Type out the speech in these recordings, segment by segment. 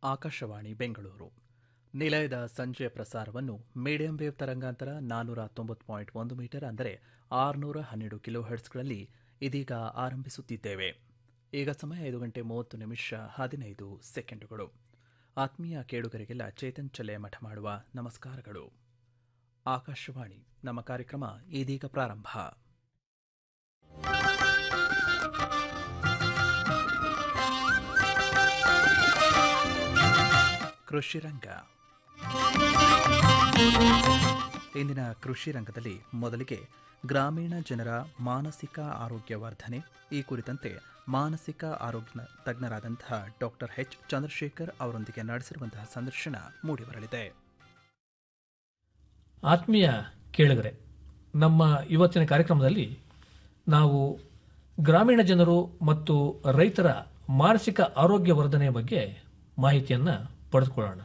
ಆಕಾಶವಾಣಿ ಬೆಂಗಳೂರು ನಿಲಯದ ಸಂಜೆಯ ಪ್ರಸಾರವನ್ನು ಮೀಡಿಯಂ ವೇವ್ ತರಂಗಾಂತರ ನಾನ್ನೂರ ತೊಂಬತ್ತು ಪಾಯಿಂಟ್ ಒಂದು ಮೀಟರ್ ಅಂದರೆ ಆರುನೂರ ಹನ್ನೆರಡು ಕಿಲೋ ಹರ್ಟ್ಸ್ಗಳಲ್ಲಿ ಇದೀಗ ಆರಂಭಿಸುತ್ತಿದ್ದೇವೆ ಈಗ ಸಮಯ ಐದು ಗಂಟೆ ಮೂವತ್ತು ನಿಮಿಷ ಹದಿನೈದು ಸೆಕೆಂಡುಗಳು ಆತ್ಮೀಯ ಕೇಳುಗರಿಗೆಲ್ಲ ಚೇತನ್ ಚಲೆ ಮಠ ಮಾಡುವ ನಮಸ್ಕಾರಗಳು ಆಕಾಶವಾಣಿ ನಮ್ಮ ಕಾರ್ಯಕ್ರಮ ಇದೀಗ ಪ್ರಾರಂಭ ಕೃಷಿ ರಂಗ ಇಂದಿನ ಕೃಷಿ ರಂಗದಲ್ಲಿ ಮೊದಲಿಗೆ ಗ್ರಾಮೀಣ ಜನರ ಮಾನಸಿಕ ಆರೋಗ್ಯ ವರ್ಧನೆ ಈ ಕುರಿತಂತೆ ಮಾನಸಿಕ ಆರೋಗ್ಯ ತಜ್ಞರಾದಂತಹ ಡಾಕ್ಟರ್ ಎಚ್ ಚಂದ್ರಶೇಖರ್ ಅವರೊಂದಿಗೆ ನಡೆಸಿರುವಂತಹ ಸಂದರ್ಶನ ಮೂಡಿಬರಲಿದೆ ಆತ್ಮೀಯ ಕೇಳುಗರೆ ನಮ್ಮ ಇವತ್ತಿನ ಕಾರ್ಯಕ್ರಮದಲ್ಲಿ ನಾವು ಗ್ರಾಮೀಣ ಜನರು ಮತ್ತು ರೈತರ ಮಾನಸಿಕ ಆರೋಗ್ಯ ವರ್ಧನೆಯ ಬಗ್ಗೆ ಮಾಹಿತಿಯನ್ನು ಪಡೆದುಕೊಳ್ಳೋಣ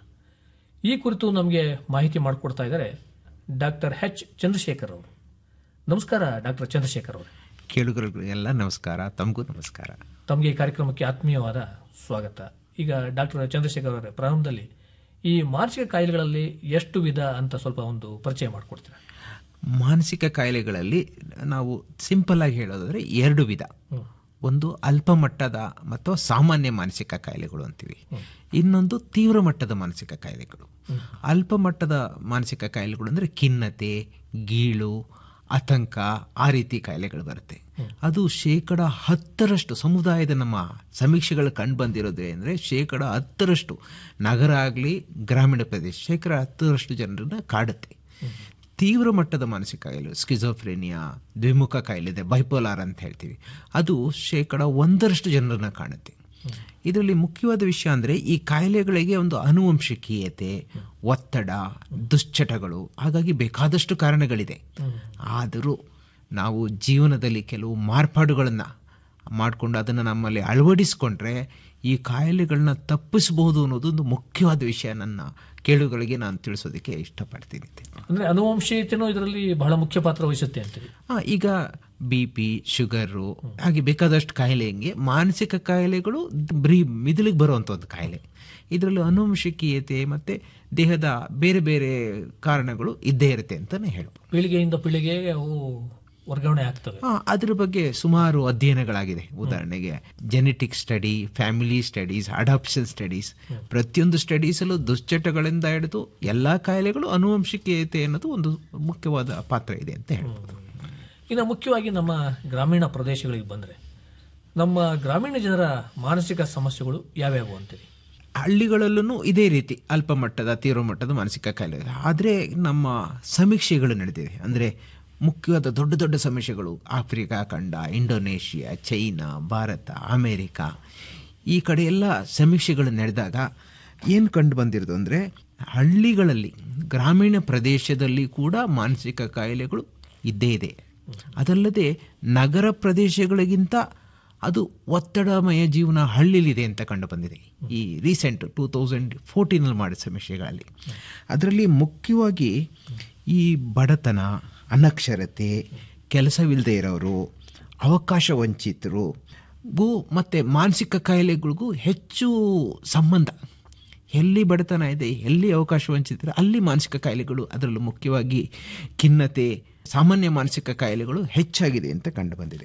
ಈ ಕುರಿತು ನಮಗೆ ಮಾಹಿತಿ ಮಾಡಿಕೊಡ್ತಾ ಇದ್ದಾರೆ ಡಾಕ್ಟರ್ ಎಚ್ ಚಂದ್ರಶೇಖರ್ ಅವರು ನಮಸ್ಕಾರ ಡಾಕ್ಟರ್ ಚಂದ್ರಶೇಖರ್ ಅವರು ಕೇಳುಗರಿಗೆಲ್ಲ ನಮಸ್ಕಾರ ತಮಗೂ ನಮಸ್ಕಾರ ತಮಗೆ ಈ ಕಾರ್ಯಕ್ರಮಕ್ಕೆ ಆತ್ಮೀಯವಾದ ಸ್ವಾಗತ ಈಗ ಡಾಕ್ಟರ್ ಚಂದ್ರಶೇಖರ್ ಅವರೇ ಪ್ರಾರಂಭದಲ್ಲಿ ಈ ಮಾನಸಿಕ ಕಾಯಿಲೆಗಳಲ್ಲಿ ಎಷ್ಟು ವಿಧ ಅಂತ ಸ್ವಲ್ಪ ಒಂದು ಪರಿಚಯ ಮಾಡಿಕೊಡ್ತೀರಾ ಮಾನಸಿಕ ಕಾಯಿಲೆಗಳಲ್ಲಿ ನಾವು ಸಿಂಪಲ್ ಆಗಿ ಹೇಳೋದಾದ್ರೆ ಎರಡು ವಿಧ ಒಂದು ಅಲ್ಪ ಮಟ್ಟದ ಮತ್ತು ಸಾಮಾನ್ಯ ಮಾನಸಿಕ ಕಾಯಿಲೆಗಳು ಅಂತೀವಿ ಇನ್ನೊಂದು ತೀವ್ರ ಮಟ್ಟದ ಮಾನಸಿಕ ಕಾಯಿಲೆಗಳು ಅಲ್ಪ ಮಟ್ಟದ ಮಾನಸಿಕ ಕಾಯಿಲೆಗಳು ಅಂದ್ರೆ ಖಿನ್ನತೆ ಗೀಳು ಆತಂಕ ಆ ರೀತಿ ಕಾಯಿಲೆಗಳು ಬರುತ್ತೆ ಅದು ಶೇಕಡ ಹತ್ತರಷ್ಟು ಸಮುದಾಯದ ನಮ್ಮ ಸಮೀಕ್ಷೆಗಳು ಕಂಡು ಬಂದಿರೋದು ಅಂದರೆ ಶೇಕಡ ಹತ್ತರಷ್ಟು ನಗರ ಆಗಲಿ ಗ್ರಾಮೀಣ ಪ್ರದೇಶ ಶೇಕಡ ಹತ್ತರಷ್ಟು ಜನರನ್ನ ಕಾಡುತ್ತೆ ತೀವ್ರ ಮಟ್ಟದ ಮಾನಸಿಕ ಕಾಯಿಲೆ ಸ್ಕಿಜೋಫ್ರೇನಿಯಾ ದ್ವಿಮುಖ ಕಾಯಿಲೆ ಇದೆ ಬೈಪೋಲಾರ್ ಅಂತ ಹೇಳ್ತೀವಿ ಅದು ಶೇಕಡ ಒಂದರಷ್ಟು ಜನರನ್ನ ಕಾಣುತ್ತೆ ಇದರಲ್ಲಿ ಮುಖ್ಯವಾದ ವಿಷಯ ಅಂದರೆ ಈ ಕಾಯಿಲೆಗಳಿಗೆ ಒಂದು ಆನುವಂಶಿಕೀಯತೆ ಒತ್ತಡ ದುಶ್ಚಟಗಳು ಹಾಗಾಗಿ ಬೇಕಾದಷ್ಟು ಕಾರಣಗಳಿದೆ ಆದರೂ ನಾವು ಜೀವನದಲ್ಲಿ ಕೆಲವು ಮಾರ್ಪಾಡುಗಳನ್ನು ಮಾಡಿಕೊಂಡು ಅದನ್ನು ನಮ್ಮಲ್ಲಿ ಅಳವಡಿಸ್ಕೊಂಡ್ರೆ ಈ ಕಾಯಿಲೆಗಳನ್ನ ತಪ್ಪಿಸಬಹುದು ಅನ್ನೋದೊಂದು ಮುಖ್ಯವಾದ ವಿಷಯ ನನ್ನ ಕೇಳುಗಳಿಗೆ ನಾನು ತಿಳಿಸೋದಕ್ಕೆ ಇಷ್ಟಪಡ್ತೀನಿ ಅಂದ್ರೆ ಅನುವಂಶೀಯತೆನೂ ಇದರಲ್ಲಿ ಬಹಳ ಮುಖ್ಯ ಪಾತ್ರ ವಹಿಸುತ್ತೆ ಅಂತೀರಿ ಆ, ಈಗ ಬಿ ಪಿ ಶುಗರು ಹಾಗೆ ಬೇಕಾದಷ್ಟು ಕಾಯಿಲೆ ಹಿಂಗೆ ಮಾನಸಿಕ ಕಾಯಿಲೆಗಳು ಬ್ರೀ ಮಿದುಳಿಗೆ ಬರುವಂಥ ಒಂದು ಕಾಯಿಲೆ ಇದರಲ್ಲಿ ಅನುವಂಶಿಕೀಯತೆ ಮತ್ತೆ ದೇಹದ ಬೇರೆ ಬೇರೆ ಕಾರಣಗಳು ಇದ್ದೇ ಇರುತ್ತೆ ಅಂತಾನೆ ಹೇಳ್ಬೋದು ಪೀಳಿಗೆಯಿಂದ ಪೀಳಿಗೆಗೆ ಅವು ವರ್ಗಾವಣೆ ಆಗ್ತವೆ ಆ, ಅದ್ರ ಬಗ್ಗೆ ಸುಮಾರು ಅಧ್ಯಯನಗಳಾಗಿದೆ ಉದಾಹರಣೆಗೆ genetic study family studies adoption studies ಪ್ರತಿಯೊಂದು ಸ್ಟಡೀಸಲ್ಲೂ ದುಶ್ಚಟಗಳಿಂದ ಹಿಡಿದು ಎಲ್ಲಾ ಕಾಯಿಲೆಗಳು ಅನುವಂಶಿಕೀಯತೆ ಅನ್ನೋದು ಒಂದು ಮುಖ್ಯವಾದ ಪಾತ್ರ ಇದೆ ಅಂತ ಹೇಳ್ಬೋದು ಇನ್ನು ಮುಖ್ಯವಾಗಿ ನಮ್ಮ ಗ್ರಾಮೀಣ ಪ್ರದೇಶಗಳಿಗೆ ಬಂದರೆ ನಮ್ಮ ಗ್ರಾಮೀಣ ಜನರ ಮಾನಸಿಕ ಸಮಸ್ಯೆಗಳು ಯಾವ್ಯಾವು ಅಂತೀರಿ ಹಳ್ಳಿಗಳಲ್ಲೂ ಇದೇ ರೀತಿ ಅಲ್ಪ ಮಟ್ಟದ ತೀವ್ರ ಮಟ್ಟದ ಮಾನಸಿಕ ಕಾಯಿಲೆ ಆದರೆ ನಮ್ಮ ಸಮೀಕ್ಷೆಗಳು ನಡೆದಿದೆ ಅಂದರೆ ಮುಖ್ಯವಾದ ದೊಡ್ಡ ದೊಡ್ಡ ಸಮೀಕ್ಷೆಗಳು ಆಫ್ರಿಕಾ ಖಂಡ ಇಂಡೋನೇಷಿಯಾ ಚೈನಾ ಭಾರತ ಅಮೇರಿಕಾ ಈ ಕಡೆ ಎಲ್ಲ ಸಮೀಕ್ಷೆಗಳು ನಡೆದಾಗ ಏನು ಕಂಡು ಬಂದಿರೋದು ಅಂದರೆ ಹಳ್ಳಿಗಳಲ್ಲಿ ಗ್ರಾಮೀಣ ಪ್ರದೇಶದಲ್ಲಿ ಕೂಡ ಮಾನಸಿಕ ಕಾಯಿಲೆಗಳು ಇದ್ದೇ ಇದೆ ಅದಲ್ಲದೆ ನಗರ ಪ್ರದೇಶಗಳಿಗಿಂತ ಅದು ಒತ್ತಡಮಯ ಜೀವನ ಹಳ್ಳಿಲಿದೆ ಅಂತ ಕಂಡು ಬಂದಿದೆ ಈ ರೀಸೆಂಟ್ ಟೂ ತೌಸಂಡ್ ಫೋರ್ಟೀನಲ್ಲಿ ಮಾಡಿದ ಸಮೀಕ್ಷೆಗಳಲ್ಲಿ ಅದರಲ್ಲಿ ಮುಖ್ಯವಾಗಿ ಈ ಬಡತನ ಅನಕ್ಷರತೆ ಕೆಲಸವಿಲ್ಲದೆ ಇರೋರು ಅವಕಾಶ ವಂಚಿತರು ಗು ಮತ್ತು ಮಾನಸಿಕ ಕಾಯಿಲೆಗಳಿಗೂ ಹೆಚ್ಚು ಸಂಬಂಧ ಎಲ್ಲಿ ಬಡತನ ಇದೆ ಎಲ್ಲಿ ಅವಕಾಶ ವಂಚಿತರು ಅಲ್ಲಿ ಮಾನಸಿಕ ಕಾಯಿಲೆಗಳು ಅದರಲ್ಲೂ ಮುಖ್ಯವಾಗಿ ಖಿನ್ನತೆ ಸಾಮಾನ್ಯ ಮಾನಸಿಕ ಕಾಯಿಲೆಗಳು ಹೆಚ್ಚಾಗಿದೆ ಅಂತ ಕಂಡು ಬಂದಿದೆ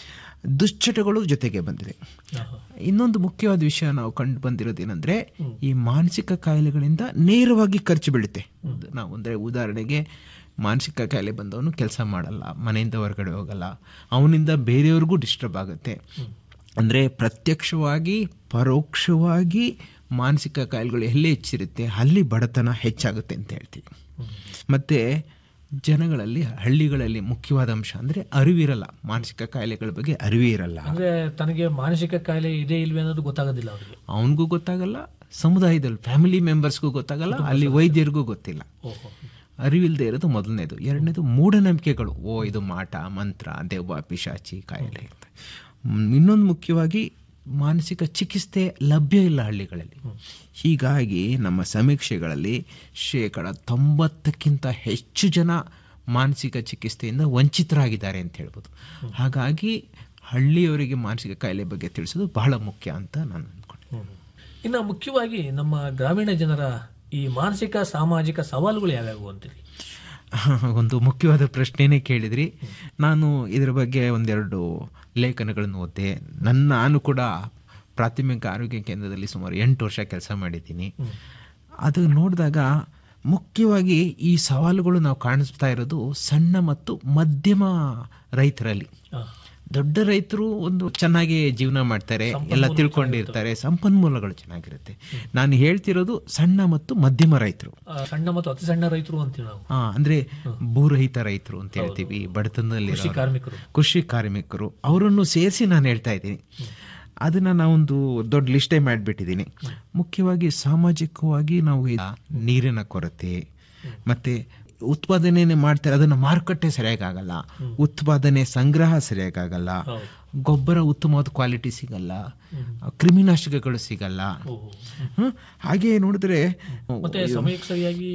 ದುಶ್ಚಟಗಳು ಜೊತೆಗೆ ಬಂದಿದೆ ಇನ್ನೊಂದು ಮುಖ್ಯವಾದ ವಿಷಯ ನಾವು ಕಂಡು ಬಂದಿರೋದೇನೆಂದ್ರೆ ಈ ಮಾನಸಿಕ ಕಾಯಿಲೆಗಳಿಂದ ನೇರವಾಗಿ ಖರ್ಚು ಬೀಳುತ್ತೆ ನಾವು ಅಂದರೆ ಉದಾಹರಣೆಗೆ ಮಾನಸಿಕ ಕಾಯಿಲೆ ಬಂದವನು ಕೆಲಸ ಮಾಡಲ್ಲ ಮನೆಯಿಂದ ಹೊರಗಡೆ ಹೋಗಲ್ಲ ಅವನಿಂದ ಬೇರೆಯವ್ರಿಗೂ ಡಿಸ್ಟರ್ಬ್ ಆಗುತ್ತೆ ಅಂದರೆ ಪ್ರತ್ಯಕ್ಷವಾಗಿ ಪರೋಕ್ಷವಾಗಿ ಮಾನಸಿಕ ಕಾಯಿಲೆಗಳು ಎಲ್ಲಿ ಹೆಚ್ಚಿರುತ್ತೆ ಅಲ್ಲಿ ಬಡತನ ಹೆಚ್ಚಾಗುತ್ತೆ ಅಂತ ಹೇಳ್ತೀವಿ ಮತ್ತು ಜನಗಳಲ್ಲಿ ಹಳ್ಳಿಗಳಲ್ಲಿ ಮುಖ್ಯವಾದ ಅಂಶ ಅಂದರೆ ಅರಿವಿರಲ್ಲ ಮಾನಸಿಕ ಕಾಯಿಲೆಗಳ ಬಗ್ಗೆ ಅರಿವೇ ಇರಲ್ಲ ಅಂದ್ರೆ ತನಗೆ ಮಾನಸಿಕ ಕಾಯಿಲೆ ಇದೆ ಇಲ್ವೇ ಅನ್ನೋದು ಗೊತ್ತಾಗೋದಿಲ್ಲ ಅವರಿಗೆ ಅವನಿಗೂ ಗೊತ್ತಾಗಲ್ಲ ಸಮುದಾಯದಲ್ಲಿ ಫ್ಯಾಮಿಲಿ ಮೆಂಬರ್ಸ್ಗೂ ಗೊತ್ತಾಗಲ್ಲ ಅಲ್ಲಿ ವೈದ್ಯರಿಗೂ ಗೊತ್ತಿಲ್ಲ ಓಹೋ ಅರಿವಿಲ್ಲದೆ ಇರೋದು ಮೊದಲನೇದು ಎರಡನೇದು ಮೂಢನಂಬಿಕೆಗಳು ಓ ಇದು ಮಾಟ ಮಂತ್ರ ದೆವ್ವ ಪಿಶಾಚಿ ಕಾಯಿಲೆ ಅಂತ ಮ್, ಇನ್ನೊಂದು ಮುಖ್ಯವಾಗಿ ಮಾನಸಿಕ ಚಿಕಿತ್ಸೆ ಲಭ್ಯ ಇಲ್ಲ ಹಳ್ಳಿಗಳಲ್ಲಿ ಹೀಗಾಗಿ ನಮ್ಮ ಸಮೀಕ್ಷೆಗಳಲ್ಲಿ ಶೇಕಡ ತೊಂಬತ್ತಕ್ಕಿಂತ ಹೆಚ್ಚು ಜನ ಮಾನಸಿಕ ಚಿಕಿತ್ಸೆಯಿಂದ ವಂಚಿತರಾಗಿದ್ದಾರೆ ಅಂತ ಹೇಳ್ಬೋದು ಹಾಗಾಗಿ ಹಳ್ಳಿಯವರಿಗೆ ಮಾನಸಿಕ ಕಾಯಿಲೆ ಬಗ್ಗೆ ತಿಳಿಸೋದು ಬಹಳ ಮುಖ್ಯ ಅಂತ ನಾನು ಅಂದ್ಕೊಂಡೆ ಇನ್ನು ಮುಖ್ಯವಾಗಿ ನಮ್ಮ ಗ್ರಾಮೀಣ ಜನರ ಈ ಮಾನಸಿಕ ಸಾಮಾಜಿಕ ಸವಾಲುಗಳು ಯಾವ್ಯಾವು ಅಂತೀರಿ ಒಂದು ಮುಖ್ಯವಾದ ಪ್ರಶ್ನೆನೇ ಕೇಳಿದ್ರಿ ನಾನು ಇದರ ಬಗ್ಗೆ ಒಂದೆರಡು ಲೇಖನಗಳನ್ನು ಓದಿದೆ ನನ್ನ ನಾನು ಕೂಡ ಪ್ರಾಥಮಿಕ ಆರೋಗ್ಯ ಕೇಂದ್ರದಲ್ಲಿ ಸುಮಾರು ಎಂಟು ವರ್ಷ ಕೆಲಸ ಮಾಡಿದ್ದೀನಿ ಅದು ನೋಡಿದಾಗ ಮುಖ್ಯವಾಗಿ ಈ ಸವಾಲುಗಳು ನಾವು ಕಾಣಿಸ್ತಾ ಇರೋದು ಸಣ್ಣ ಮತ್ತು ಮಧ್ಯಮ ರೈತರಲ್ಲಿ ಆ, ದೊಡ್ಡ ರೈತರು ಒಂದು ಚೆನ್ನಾಗಿ ಜೀವನ ಮಾಡ್ತಾರೆ ಎಲ್ಲ ತಿಳ್ಕೊಂಡಿರ್ತಾರೆ ಸಂಪನ್ಮೂಲಗಳು ಚೆನ್ನಾಗಿರುತ್ತೆ ನಾನು ಹೇಳ್ತಿರೋದು ಸಣ್ಣ ಮತ್ತು ಮಧ್ಯಮ ರೈತರು ಆ, ಸಣ್ಣ ಮತ್ತು ಅತಿ ಸಣ್ಣ ರೈತರು ಅಂತೀವಿ ನಾವು ಆ, ಅಂದ್ರೆ ಭೂರಹಿತ ರೈತರು ಅಂತ ಹೇಳ್ತೀವಿ ಬಡತನದಲ್ಲಿ ಕೃಷಿ ಕಾರ್ಮಿಕರು ಕೃಷಿ ಕಾರ್ಮಿಕರು ಅವರನ್ನು ಸೇರಿಸಿ ನಾನು ಹೇಳ್ತಾ ಇದ್ದೀನಿ ಅದನ್ನ ನಾವೊಂದು ದೊಡ್ಡ ಲಿಸ್ಟೇ ಮಾಡಿಬಿಟ್ಟಿದ್ದೀನಿ ಮುಖ್ಯವಾಗಿ ಸಾಮಾಜಿಕವಾಗಿ ನಾವು ಈ ನೀರಿನ ಕೊರತೆ ಮತ್ತೆ ಉತ್ಪಾದನೆ ಮಾಡ್ತಾರೆ ಅದನ್ನ ಮಾರುಕಟ್ಟೆ ಸರಿಯಾಗಿ ಆಗಲ್ಲ ಉತ್ಪಾದನೆ ಸಂಗ್ರಹ ಸರಿಯಾಗಿ ಆಗಲ್ಲ ಹೌದು. ಗೊಬ್ಬರ ಉತ್ತಮವಾದ ಕ್ವಾಲಿಟಿ ಸಿಗಲ್ಲ ಕ್ರಿಮಿನಾಶಕಗಳು ಸಿಗಲ್ಲ ಓಹೋ. ಹ್ಮ್? ಹಾಗೆ ನೋಡಿದ್ರೆ ಮತ್ತೆ ಸಮಯಕ್ಕೆ ಸರಿಯಾಗಿ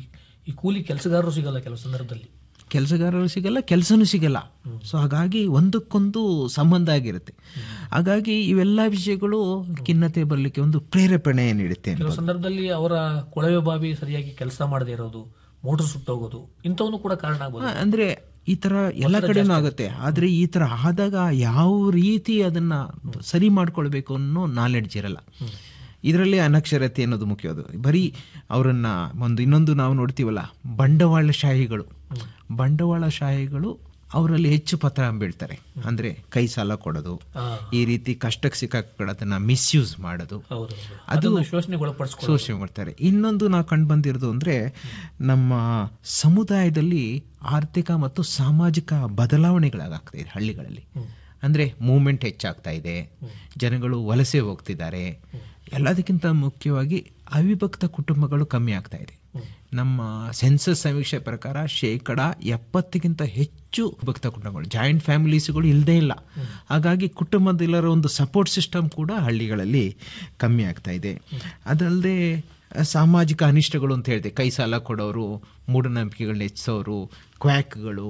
ಈ ಕೂಲಿ ಕೆಲಸಗಾರರು ಸಿಗಲ್ಲ ಕೆಲವು ಸಂದರ್ಭದಲ್ಲಿ ಕೆಲಸಗಾರರು ಸಿಗಲ್ಲ ಕೆಲಸನೂ ಸಿಗಲ್ಲ ಸೊ ಹಾಗಾಗಿ ಒಂದಕ್ಕೊಂದು ಸಂಬಂಧ ಆಗಿರುತ್ತೆ ಹಾಗಾಗಿ ಇವೆಲ್ಲ ವಿಷಯಗಳು ಖಿನ್ನತೆ ಬರಲಿಕ್ಕೆ ಒಂದು ಪ್ರೇರೇಪಣೆ ನೀಡುತ್ತೆ ಕೆಲವು ಸಂದರ್ಭದಲ್ಲಿ ಅವರ ಕೊಳವೆ ಬಾವಿ ಸರಿಯಾಗಿ ಕೆಲಸ ಮಾಡದೇ ಇರೋದು ಮೋಟರ್ ಸುಟ್ಟೋಗೋದು ಇಂಥವನು ಕೂಡ ಕಾರಣ ಆಗ್ಬೋದು ಆ, ಅಂದ್ರೆ ಈ ತರ ಎಲ್ಲ ಕಡೆನೂ ಆಗುತ್ತೆ ಆದ್ರೆ ಈ ತರ ಆದಾಗ ಯಾವ ರೀತಿ ಅದನ್ನ ಸರಿ ಮಾಡ್ಕೊಳ್ಬೇಕು ಅನ್ನೋ ನಾಲೆಡ್ಜ್ ಇರಲ್ಲ ಇದರಲ್ಲಿ ಅನಕ್ಷರತೆ ಅನ್ನೋದು ಮುಖ್ಯವಾದ ಬರೀ ಅವರನ್ನ ಒಂದು ಇನ್ನೊಂದು ನಾವು ನೋಡ್ತೀವಲ್ಲ ಬಂಡವಾಳಶಾಹಿಗಳು ಬಂಡವಾಳಶಾಹಿಗಳು ಅವರಲ್ಲಿ ಹೆಚ್ಚು ಪತ್ರ ಬೀಳ್ತಾರೆ ಅಂದ್ರೆ ಕೈ ಸಾಲ ಕೊಡೋದು ಆ, ಈ ರೀತಿ ಕಷ್ಟಕ್ಕೆ ಸಿಕ್ಕಾಕೊಳ್ಳೋದನ್ನ ಮಿಸ್ಯೂಸ್ ಮಾಡೋದು ಹೌದು ಹೌದು. ಅದನ್ನ ಶೋಷಣೆಗೊಳಪಡಿಸ್ಕೊಳ್ಳೋದು ಶೋಷಣೆ ಮಾಡ್ತಾರೆ ಇನ್ನೊಂದು ನಾವು ಕಂಡು ಬಂದಿರೋದು ಅಂದ್ರೆ ನಮ್ಮ ಸಮುದಾಯದಲ್ಲಿ ಆರ್ಥಿಕ ಮತ್ತು ಸಾಮಾಜಿಕ ಬದಲಾವಣೆಗಳಾಗ್ತಾ ಇದೆ ಹಳ್ಳಿಗಳಲ್ಲಿ ಅಂದ್ರೆ ಮೂವ್ಮೆಂಟ್ ಹೆಚ್ಚಾಗ್ತಾ ಇದೆ ಜನಗಳು ವಲಸೆ ಹೋಗ್ತಿದ್ದಾರೆ ಎಲ್ಲದಕ್ಕಿಂತ ಮುಖ್ಯವಾಗಿ ಅವಿಭಕ್ತ ಕುಟುಂಬಗಳು ಕಮ್ಮಿ ಆಗ್ತಾ ಇದೆ ನಮ್ಮ ಸೆನ್ಸಸ್ ಸಮೀಕ್ಷೆ ಪ್ರಕಾರ ಶೇಕಡ ಎಪ್ಪತ್ತಕ್ಕಿಂತ ಹೆಚ್ಚು ವಿಭಕ್ತ ಕುಟುಂಬಗಳು ಜಾಯಿಂಟ್ ಫ್ಯಾಮಿಲೀಸ್ಗಳು ಇಲ್ಲದೇ ಇಲ್ಲ ಹಾಗಾಗಿ ಕುಟುಂಬದಲ್ಲರ ಒಂದು ಸಪೋರ್ಟ್ ಸಿಸ್ಟಮ್ ಕೂಡ ಹಳ್ಳಿಗಳಲ್ಲಿ ಕಮ್ಮಿ ಆಗ್ತಾ ಇದೆ ಅದಲ್ಲದೆ ಸಾಮಾಜಿಕ ಅನಿಷ್ಟಗಳು ಅಂತ ಹೇಳಿದೆ ಕೈ ಸಾಲ ಕೊಡೋರು ಮೂಢನಂಬಿಕೆಗಳನ್ನ ಹೆಚ್ಚಿಸೋರು ಕ್ವ್ಯಾಕ್ಗಳು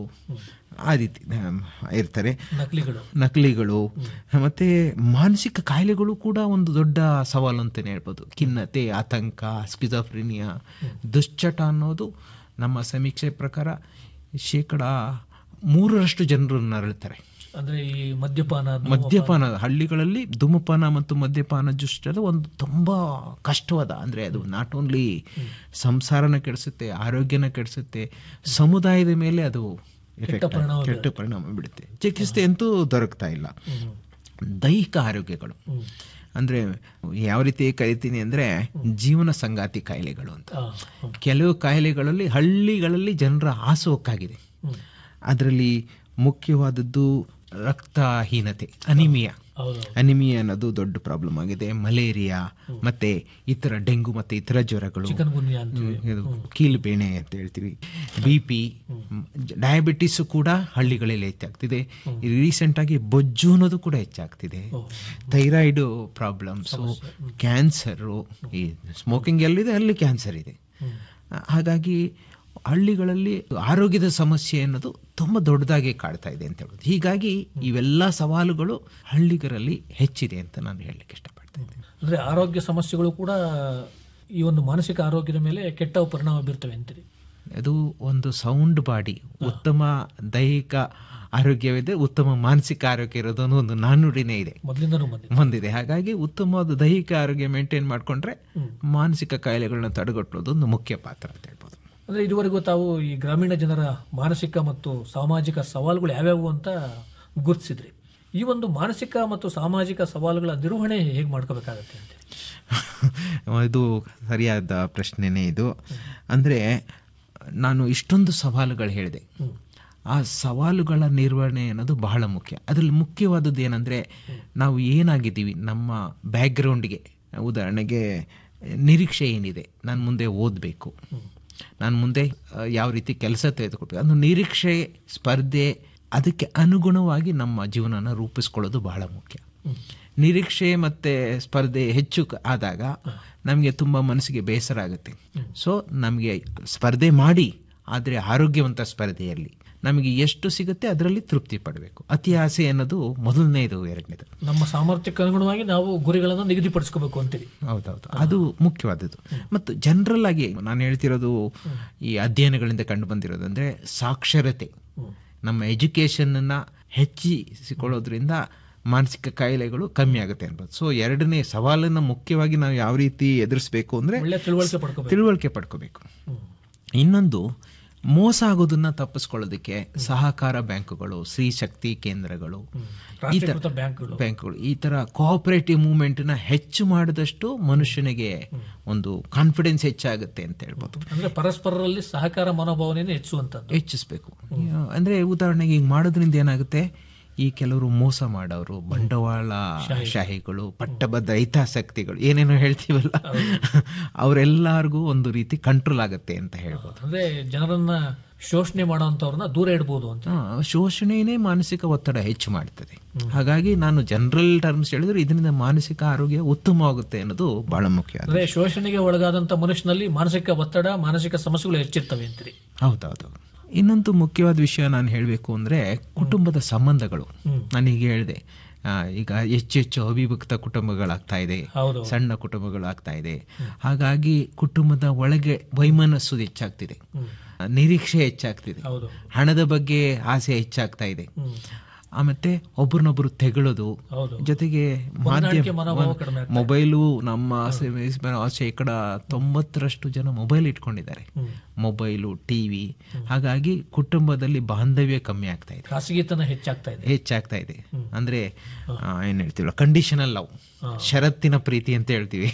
ಆ ರೀತಿ ಆಮ್, ಇರ್ತಾರೆ ನಕಲಿಗಳು ನಕಲಿಗಳು ಮತ್ತೆ ಮಾನಸಿಕ ಕಾಯಿಲೆಗಳು ಕೂಡ ಒಂದು ದೊಡ್ಡ ಸವಾಲು ಅಂತಲೇ ಹೇಳ್ಬೋದು ಖಿನ್ನತೆ ಆತಂಕ ಸ್ಕಿಜೋಫ್ರಿನಿಯಾ ದುಶ್ಚಟ ಅನ್ನೋದು ನಮ್ಮ ಸಮೀಕ್ಷೆ ಪ್ರಕಾರ ಶೇಕಡ ಮೂರರಷ್ಟು ಜನರು ನರಳುತ್ತಾರೆ ಅಂದ್ರೆ ಈ ಮದ್ಯಪಾನ ಮದ್ಯಪಾನ ಹಳ್ಳಿಗಳಲ್ಲಿ ಧೂಮಪಾನ ಮತ್ತು ಮದ್ಯಪಾನ ದುಷ್ಟದ ಒಂದು ತುಂಬಾ ಕಷ್ಟವಾದ ಅಂದ್ರೆ ಅದು ನಾಟ್ ಓನ್ಲಿ ಸಂಸಾರನ ಕೆಡಿಸುತ್ತೆ ಆರೋಗ್ಯನ ಕೆಡಿಸುತ್ತೆ ಸಮುದಾಯದ ಮೇಲೆ ಅದು effect ಪರಿಣಾಮ ಆಗುತ್ತೆ. ಕೆಟ್ಟ ಪರಿಣಾಮ ಬೀಳುತ್ತೆ ಚಿಕಿತ್ಸೆ ಅಂತೂ ದೊರಕ್ತಾ ಇಲ್ಲ ದೈಹಿಕ ಆರೋಗ್ಯಗಳು ಅಂದ್ರೆ ಯಾವ ರೀತಿ ಕರಿತೀನಿ ಅಂದ್ರೆ ಜೀವನ ಸಂಗಾತಿ ಕಾಯಿಲೆಗಳು ಅಂತ ಆ, ಹ್ಮ್. ಕೆಲವು ಕಾಯಿಲೆಗಳಲ್ಲಿ ಹಳ್ಳಿಗಳಲ್ಲಿ ಜನರ ಆಸೋಕ್ಕಾಗಿದೆ ಹ್ಮ್. ಅದರಲ್ಲಿ ಮುಖ್ಯವಾದದ್ದು ರಕ್ತಹೀನತೆ ಅನಿಮಿಯಾ ಹೌದು ಅನಿಮಿಯಾ ಅನ್ನೋದು ದೊಡ್ಡ ಪ್ರಾಬ್ಲಮ್ ಆಗಿದೆ ಮಲೇರಿಯಾ ಮತ್ತೆ ಇತರ ಡೆಂಗು ಮತ್ತೆ ಇತರ ಜ್ವರಗಳು ಚಿಕನ್ ಗುನ್ಯಾ ಅಂತೀವಿ ಇದು ಕೀಲುಬೇನೆ ಅಂತ ಹೇಳ್ತೀವಿ ಬಿ ಪಿ ಡಯಾಬಿಟಿಸ್ ಕೂಡ ಹಳ್ಳಿಗಳಲ್ಲಿ ಹೆಚ್ಚಾಗ್ತಿದೆ ರೀಸೆಂಟ್ ಆಗಿ ಬೊಜ್ಜು ಅನ್ನೋದು ಕೂಡ ಹೆಚ್ಚಾಗ್ತಿದೆ ಥೈರಾಯ್ಡ್ ಪ್ರಾಬ್ಲಮ್ಸ್ ಕ್ಯಾನ್ಸರು ಈ ಸ್ಮೋಕಿಂಗ್ ಎಲ್ಲಿದೆ ಅಲ್ಲಿ ಕ್ಯಾನ್ಸರ್ ಇದೆ ಹಾಗಾಗಿ ಹಳ್ಳಿಗಳಲ್ಲಿ ಆರೋಗ್ಯದ ಸಮಸ್ಯೆ ಅನ್ನೋದು ತುಂಬ ದೊಡ್ಡದಾಗಿ ಕಾಡ್ತಾ ಇದೆ ಅಂತ ಹೇಳೋದು ಹೀಗಾಗಿ ಇವೆಲ್ಲ ಸವಾಲುಗಳು ಹಳ್ಳಿಗರಲ್ಲಿ ಹೆಚ್ಚಿದೆ ಅಂತ ನಾನು ಹೇಳಲಿಕ್ಕೆ ಇಷ್ಟಪಡ್ತಾ ಇದ್ದೇನೆ ಅಂದ್ರೆ ಆರೋಗ್ಯ ಸಮಸ್ಯೆಗಳು ಕೂಡ ಈ ಒಂದು ಮಾನಸಿಕ ಆರೋಗ್ಯದ ಮೇಲೆ ಕೆಟ್ಟ ಪರಿಣಾಮ ಬೀರ್ತವೆ ಅಂತೀರಿ ಅದು ಒಂದು ಸೌಂಡ್ ಬಾಡಿ ಉತ್ತಮ ದೈಹಿಕ ಆರೋಗ್ಯವಿದೆ ಉತ್ತಮ ಮಾನಸಿಕ ಆರೋಗ್ಯ ಇರೋದು ಅನ್ನೋ ಒಂದು ನಾಣ್ಣುಡಿನೇ ಇದೆ ಮೊದಲಿಂದನೂ ಬಂದಿದೆ ಬಂದಿದೆ ಹಾಗಾಗಿ ಉತ್ತಮವಾದ ದೈಹಿಕ ಆರೋಗ್ಯ ಮೇಂಟೈನ್ ಮಾಡಿಕೊಂಡ್ರೆ ಮಾನಸಿಕ ಕಾಯಿಲೆಗಳನ್ನ ತಡೆಗಟ್ಟೋದು ಒಂದು ಮುಖ್ಯ ಪಾತ್ರ ಅಂತ ಹೇಳ್ಬೋದು ಅಂದ್ರೆ ಇದುವರೆಗೂ ತಾವು ಈ ಗ್ರಾಮೀಣ ಜನರ ಮಾನಸಿಕ ಮತ್ತು ಸಾಮಾಜಿಕ ಸವಾಲುಗಳು ಯಾವ್ಯಾವು ಅಂತ ಗುರುತಿಸಿದ್ರಿ ಈ ಒಂದು ಮಾನಸಿಕ ಮತ್ತು ಸಾಮಾಜಿಕ ಸವಾಲುಗಳ ನಿರ್ವಹಣೆ ಹೇಗೆ ಮಾಡ್ಕೋಬೇಕಾಗತ್ತೆ ಅಂತ ಇದು ಸರಿಯಾದ ಪ್ರಶ್ನೆನೇ ಇದು ಅಂದರೆ ನಾನು ಇಷ್ಟೊಂದು ಸವಾಲುಗಳು ಹೇಳಿದೆ ಆ ಸವಾಲುಗಳ ನಿರ್ವಹಣೆ ಅನ್ನೋದು ಬಹಳ ಮುಖ್ಯ ಅದರಲ್ಲಿ ಮುಖ್ಯವಾದದ್ದು ಏನಂದರೆ ನಾವು ಏನಾಗಿದ್ದೀವಿ ನಮ್ಮ ಬ್ಯಾಕ್ಗ್ರೌಂಡ್ಗೆ ಉದಾಹರಣೆಗೆ ನಿರೀಕ್ಷೆ ಏನಿದೆ ನಾನು ಮುಂದೆ ಓದಬೇಕು ನಾನು ಮುಂದೆ ಆ, ಯಾವ ರೀತಿ ಕೆಲಸ ತೆಗೆದುಕೊಳ್ಬೇಕು ಅದು ನಿರೀಕ್ಷೆ ಸ್ಪರ್ಧೆ ಅದಕ್ಕೆ ಅನುಗುಣವಾಗಿ ನಮ್ಮ ಜೀವನನ ರೂಪಿಸ್ಕೊಳ್ಳೋದು ಬಹಳ ಮುಖ್ಯ ನಿರೀಕ್ಷೆ ಮತ್ತೆ ಸ್ಪರ್ಧೆ ಹೆಚ್ಚು ಕ- ಆದಾಗ ನಮಗೆ ತುಂಬ ಮನಸ್ಸಿಗೆ ಬೇಸರ ಆಗುತ್ತೆ ಸೊ ನಮಗೆ ಸ್ಪರ್ಧೆ ಮಾಡಿ ಆದರೆ ಆರೋಗ್ಯವಂತ ಸ್ಪರ್ಧೆಯಲ್ಲಿ ನಮಗೆ ಎಷ್ಟು ಸಿಗುತ್ತೆ ಅದರಲ್ಲಿ ತೃಪ್ತಿ ಪಡಬೇಕು ಅತಿ ಆಸೆ ಅನ್ನೋದು ಮೊದಲನೇದು ಎರಡನೇದು ನಮ್ಮ ಸಾಮರ್ಥ್ಯಕ್ಕೆ ಅನುಗುಣವಾಗಿ ನಾವು ಗುರಿಗಳನ್ನು ನಿಗದಿಪಡಿಸ್ಕೋಬೇಕು ಅಂತೀರಿ ಹೌದೌದು ಅದು ಮುಖ್ಯವಾದದ್ದು ಮತ್ತು ಜನರಲ್ ಆಗಿ ನಾನು ಹೇಳ್ತಿರೋದು ಈ ಅಧ್ಯಯನಗಳಿಂದ ಕಂಡು ಬಂದಿರೋದು ಅಂದ್ರೆ ಸಾಕ್ಷರತೆ ನಮ್ಮ ಎಜುಕೇಶನ್ನ ಹೆಚ್ಚಿಸಿಕೊಳ್ಳೋದ್ರಿಂದ ಮಾನಸಿಕ ಕಾಯಿಲೆಗಳು ಕಮ್ಮಿ ಆಗುತ್ತೆ ಅನ್ಬೋದು ಸೊ ಎರಡನೇ ಸವಾಲನ್ನು ಮುಖ್ಯವಾಗಿ ನಾವು ಯಾವ ರೀತಿ ಎದುರಿಸಬೇಕು ಅಂದ್ರೆ ಒಳ್ಳೆ ತಿಳುವಳಿಕೆ ಪಡ್ಕೋಬೇಕು ತಿಳುವಳಿಕೆ ಪಡ್ಕೋಬೇಕು ಇನ್ನೊಂದು ಮೋಸ ಆಗೋದನ್ನ ತಪ್ಪಿಸ್ಕೊಳ್ಳೋದಕ್ಕೆ ಸಹಕಾರ ಬ್ಯಾಂಕುಗಳು ಸ್ತ್ರೀ ಶಕ್ತಿ ಕೇಂದ್ರಗಳು ಈ ತರ ರಾಷ್ಟ್ರೀಕೃತ ಬ್ಯಾಂಕ್ಗಳು ಬ್ಯಾಂಕ್ಗಳು ಈ ತರ ಕೋಆಪರೇಟಿವ್ ಮೂವ್ಮೆಂಟ್ ನ ಹೆಚ್ಚು ಮಾಡಿದಷ್ಟು ಮನುಷ್ಯನಿಗೆ ಒಂದು ಕಾನ್ಫಿಡೆನ್ಸ್ ಹೆಚ್ಚಾಗುತ್ತೆ ಅಂತ ಹೇಳ್ಬೋದು ಅಂದ್ರೆ ಪರಸ್ಪರರಲ್ಲಿ ಸಹಕಾರ ಮನೋಭಾವನೆಯನ್ನು ಹೆಚ್ಚುವಂತದ್ದು ಹೆಚ್ಚಿಸ್ಬೇಕು ಅಂದ್ರೆ ಉದಾಹರಣೆಗೆ ಹಿಂಗ್ ಮಾಡೋದ್ರಿಂದ ಏನಾಗುತ್ತೆ ಈ ಕೆಲವರು ಮೋಸ ಮಾಡೋರು ಬಂಡವಾಳ ಶಾಹಿಗಳು ಪಟ್ಟಬದ್ಧ ಹಿತಾಸಕ್ತಿಗಳು ಏನೇನೋ ಹೇಳ್ತೀವಲ್ಲ ಅವರೆಲ್ಲರಿಗೂ ಒಂದು ರೀತಿ ಕಂಟ್ರೋಲ್ ಆಗುತ್ತೆ ಅಂತ ಹೇಳ್ಬೋದು ಅಂದ್ರೆ ಜನರನ್ನ ಶೋಷಣೆ ಮಾಡುವಂತವ್ರನ್ನ ದೂರ ಇಡಬಹುದು ಅಂತ ಹಾ, ಶೋಷಣೆನೇ ಮಾನಸಿಕ ಒತ್ತಡ ಹೆಚ್ಚು ಮಾಡ್ತದೆ ಹಾಗಾಗಿ ನಾನು ಜನರಲ್ ಟರ್ಮ್ಸ್ ಹೇಳಿದ್ರೆ ಇದರಿಂದ ಮಾನಸಿಕ ಆರೋಗ್ಯ ಉತ್ತಮವಾಗುತ್ತೆ ಅನ್ನೋದು ಬಹಳ ಮುಖ್ಯ ಅಂದ್ರೆ ಶೋಷಣೆಗೆ ಒಳಗಾದಂತ ಮನುಷ್ಯನಲ್ಲಿ ಮಾನಸಿಕ ಒತ್ತಡ ಮಾನಸಿಕ ಸಮಸ್ಯೆಗಳು ಹೆಚ್ಚಿರ್ತವೆ ಅಂತೀರಿ ಹೌದೌದು ಇನ್ನೊಂದು ಮುಖ್ಯವಾದ ವಿಷಯ ನಾನು ಹೇಳಬೇಕು ಅಂದ್ರೆ ಕುಟುಂಬದ ಸಂಬಂಧಗಳು ನಾನೀಗ ಹೇಳಿದೆ ಆ, ಈಗ ಹೆಚ್ಚು ಹೆಚ್ಚು ಅವಿಭಕ್ತ ಕುಟುಂಬಗಳಾಗ್ತಾ ಇದೆ ಹೌದು ಸಣ್ಣ ಕುಟುಂಬಗಳಾಗ್ತಾ ಇದೆ ಹಾಗಾಗಿ ಕುಟುಂಬದ ಒಳಗೆ ವೈಮನಸ್ಸು ಹೆಚ್ಚಾಗ್ತಿದೆ ಆ, ನಿರೀಕ್ಷೆ ಹೆಚ್ಚಾಗ್ತಿದೆ ಹೌದು ಹಣದ ಬಗ್ಗೆ ಆಸೆ ಹೆಚ್ಚಾಗ್ತಾ ಇದೆ ಹ್ಮ್. ಆ, ಮತ್ತೆ ಒಬ್ರನ್ನೊಬ್ರು ತೆಗಳೋದು ಹೌದು ಜೊತೆಗೆ ಹೊಂದಾಣಿಕೆ ಮಾಧ್ಯಮ ಮನೋಭಾವ ಕಡಿಮೆ ಆಗ್ತದೆ. ಮೊಬೈಲು ನಮ್ಮ ಶೇಕಡ ತೊಂಬತ್ತರಷ್ಟು ಜನ ಮೊಬೈಲ್ ಇಟ್ಕೊಂಡಿದ್ದಾರೆ ಹ್ಮ್. ಮೊಬೈಲು ಟಿವಿ ಹಾಗಾಗಿ ಕುಟುಂಬದಲ್ಲಿ ಬಾಂಧವ್ಯ ಕಮ್ಮಿ ಆಗ್ತಾ ಇದೆ ಖಾಸಗಿತನ ಹೆಚ್ಚಾಗ್ತಾ ಇದೆ ಹೆಚ್ಚಾಗ್ತಾ ಇದೆ ಅಂದ್ರೆ ಆ, ಏನ್ ಹೇಳ್ತೀವಲ್ಲ ಕಂಡೀಷನಲ್ ಲವ್ ಷರತ್ತಿನ ಪ್ರೀತಿ ಅಂತ ಹೇಳ್ತೀವಿ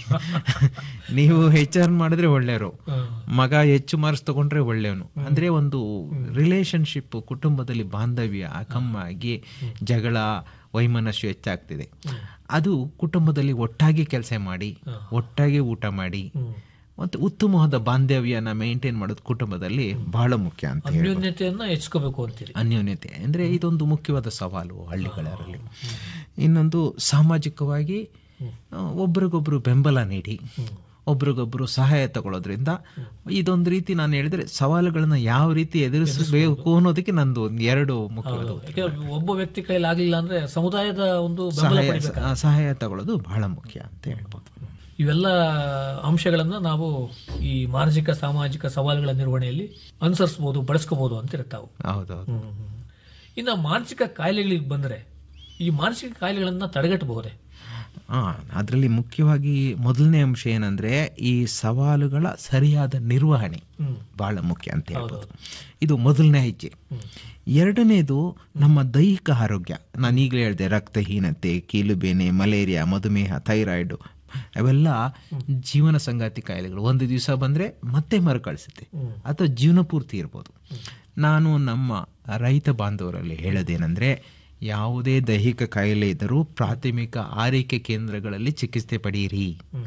ನೀವು ಹೆಚ್ಚಾರ್ ಮಾಡಿದ್ರೆ ಒಳ್ಳೆಯವರು ಹ್ಮ್. ಮಗ ಹೆಚ್ಚು ಮಾರ್ಕ್ಸ್ ತಗೊಂಡ್ರೆ ಒಳ್ಳೆಯವನು ಅಂದ್ರೆ ಒಂದು ರಿಲೇಶನ್ಶಿಪ್ ಕುಟುಂಬದಲ್ಲಿ ಬಾಂಧವ್ಯ ಕಮ್ಮಾಗಿ ಜಗಳ ವೈಮನಸ್ಸು ಹೆಚ್ಚಾಗ್ತಿದೆ ಅದು ಕುಟುಂಬದಲ್ಲಿ ಒಟ್ಟಾಗಿ ಕೆಲಸ ಮಾಡಿ ಒಟ್ಟಾಗಿ ಊಟ ಮಾಡಿ ಹ್ಮ್. ಮತ್ತು ಉತ್ತಮವಾದ ಬಾಂಧವ್ಯನ ಮೇಂಟೈನ್ ಮಾಡೋದು ಕುಟುಂಬದಲ್ಲಿ ಬಹಳ ಮುಖ್ಯ ಅಂತ ಹೇಳಿ ಅನ್ಯೋನ್ಯತೆಯನ್ನ ಹೆಚ್ಚಿಸ್ಕೋಬೇಕು ಅಂತೀರಿ ಅನ್ಯೋನ್ಯತೆ ಅಂದ್ರೆ ಇದೊಂದು ಮುಖ್ಯವಾದ ಸವಾಲು ಹಳ್ಳಿಗಳಲ್ಲಿ ಇನ್ನೊಂದು ಸಾಮಾಜಿಕವಾಗಿ ಆ, ಒಬ್ರಿಗೊಬ್ರು ಬೆಂಬಲ ನೀಡಿ ಒಬ್ರಿಗೊಬ್ರು ಸಹಾಯ ತಗೊಳ್ಳೋದ್ರಿಂದ ಇದೊಂದು ರೀತಿ ನಾನು ಹೇಳಿದ್ರೆ ಸವಾಲುಗಳನ್ನ ಯಾವ ರೀತಿ ಎದುರಿಸಬೇಕು ಅನ್ನೋದಕ್ಕೆ ನಂದು ಒಂದು ಎರಡು ಮುಖ್ಯವಾದ ಯಾಕೆ ಒಬ್ಬ ವ್ಯಕ್ತಿ ಕೈಲಿ ಆಗ್ಲಿಲ್ಲ ಅಂದ್ರೆ ಸಮುದಾಯದ ಒಂದು ಬೆಂಬಲ ಸಹಾಯ ಪಡಿಬೇಕು ಆ, ಸಹಾಯ ತಗೊಳ್ಳೋದು ಬಹಳ ಮುಖ್ಯ ಅಂತ ಹೇಳ್ಬೋದು ಇವೆಲ್ಲ ಅಂಶಗಳನ್ನ ನಾವು ಈ ಮಾನಸಿಕ ಸಾಮಾಜಿಕ ಸವಾಲುಗಳ ನಿರ್ವಹಣೆಯಲ್ಲಿ ಅನುಸರಿಸಬಹುದು ಬಳಸ್ಕೋಬಹುದು ಅಂತೀರ ತಾವು ಹೌದೌದು ಇನ್ನು ಮಾನಸಿಕ ಕಾಯಿಲೆಗಳಿಗೆ ಬಂದ್ರೆ ಈ ಮಾನಸಿಕ ಕಾಯಿಲೆಗಳನ್ನ ತಡೆಗಟ್ಟಬಹುದೇ ಆ ಅದರಲ್ಲಿ ಮುಖ್ಯವಾಗಿ ಮೊದಲನೇ ಅಂಶ ಏನಂದ್ರೆ ಈ ಸವಾಲುಗಳ ಸರಿಯಾದ ನಿರ್ವಹಣೆ ಹ್ಮ್. ಬಹಳ ಮುಖ್ಯ ಅಂತ ಹೇಳ್ಬೋದು ಇದು ಮೊದಲನೇ ಹೆಜ್ಜೆ ಎರಡನೇದು ನಮ್ಮ ದೈಹಿಕ ಆರೋಗ್ಯ ನಾನು ಈಗಲೇ ಹೇಳಿದೆ ರಕ್ತಹೀನತೆ ಕೀಲುಬೇನೆ ಮಲೇರಿಯಾ ಮಧುಮೇಹ ಥೈರಾಯ್ಡ್ ಅವೆಲ್ಲ ಜೀವನ ಸಂಗಾತಿ ಕಾಯಿಲೆಗಳು ಒಂದು ದಿವಸ ಬಂದ್ರೆ ಮತ್ತೆ ಮರುಕಳಿಸುತ್ತೆ ಅಥವಾ ಜೀವನ ಪೂರ್ತಿ ಇರ್ಬೋದು ನಾನು ನಮ್ಮ ರೈತ ಬಾಂಧವರಲ್ಲಿ ಹೇಳೋದೇನೆಂದ್ರೆ ಯಾವುದೇ ದೈಹಿಕ ಕಾಯಿಲೆ ಇದ್ದರೂ ಪ್ರಾಥಮಿಕ ಆರೈಕೆ ಕೇಂದ್ರಗಳಲ್ಲಿ ಚಿಕಿತ್ಸೆ ಪಡೆಯಿರಿ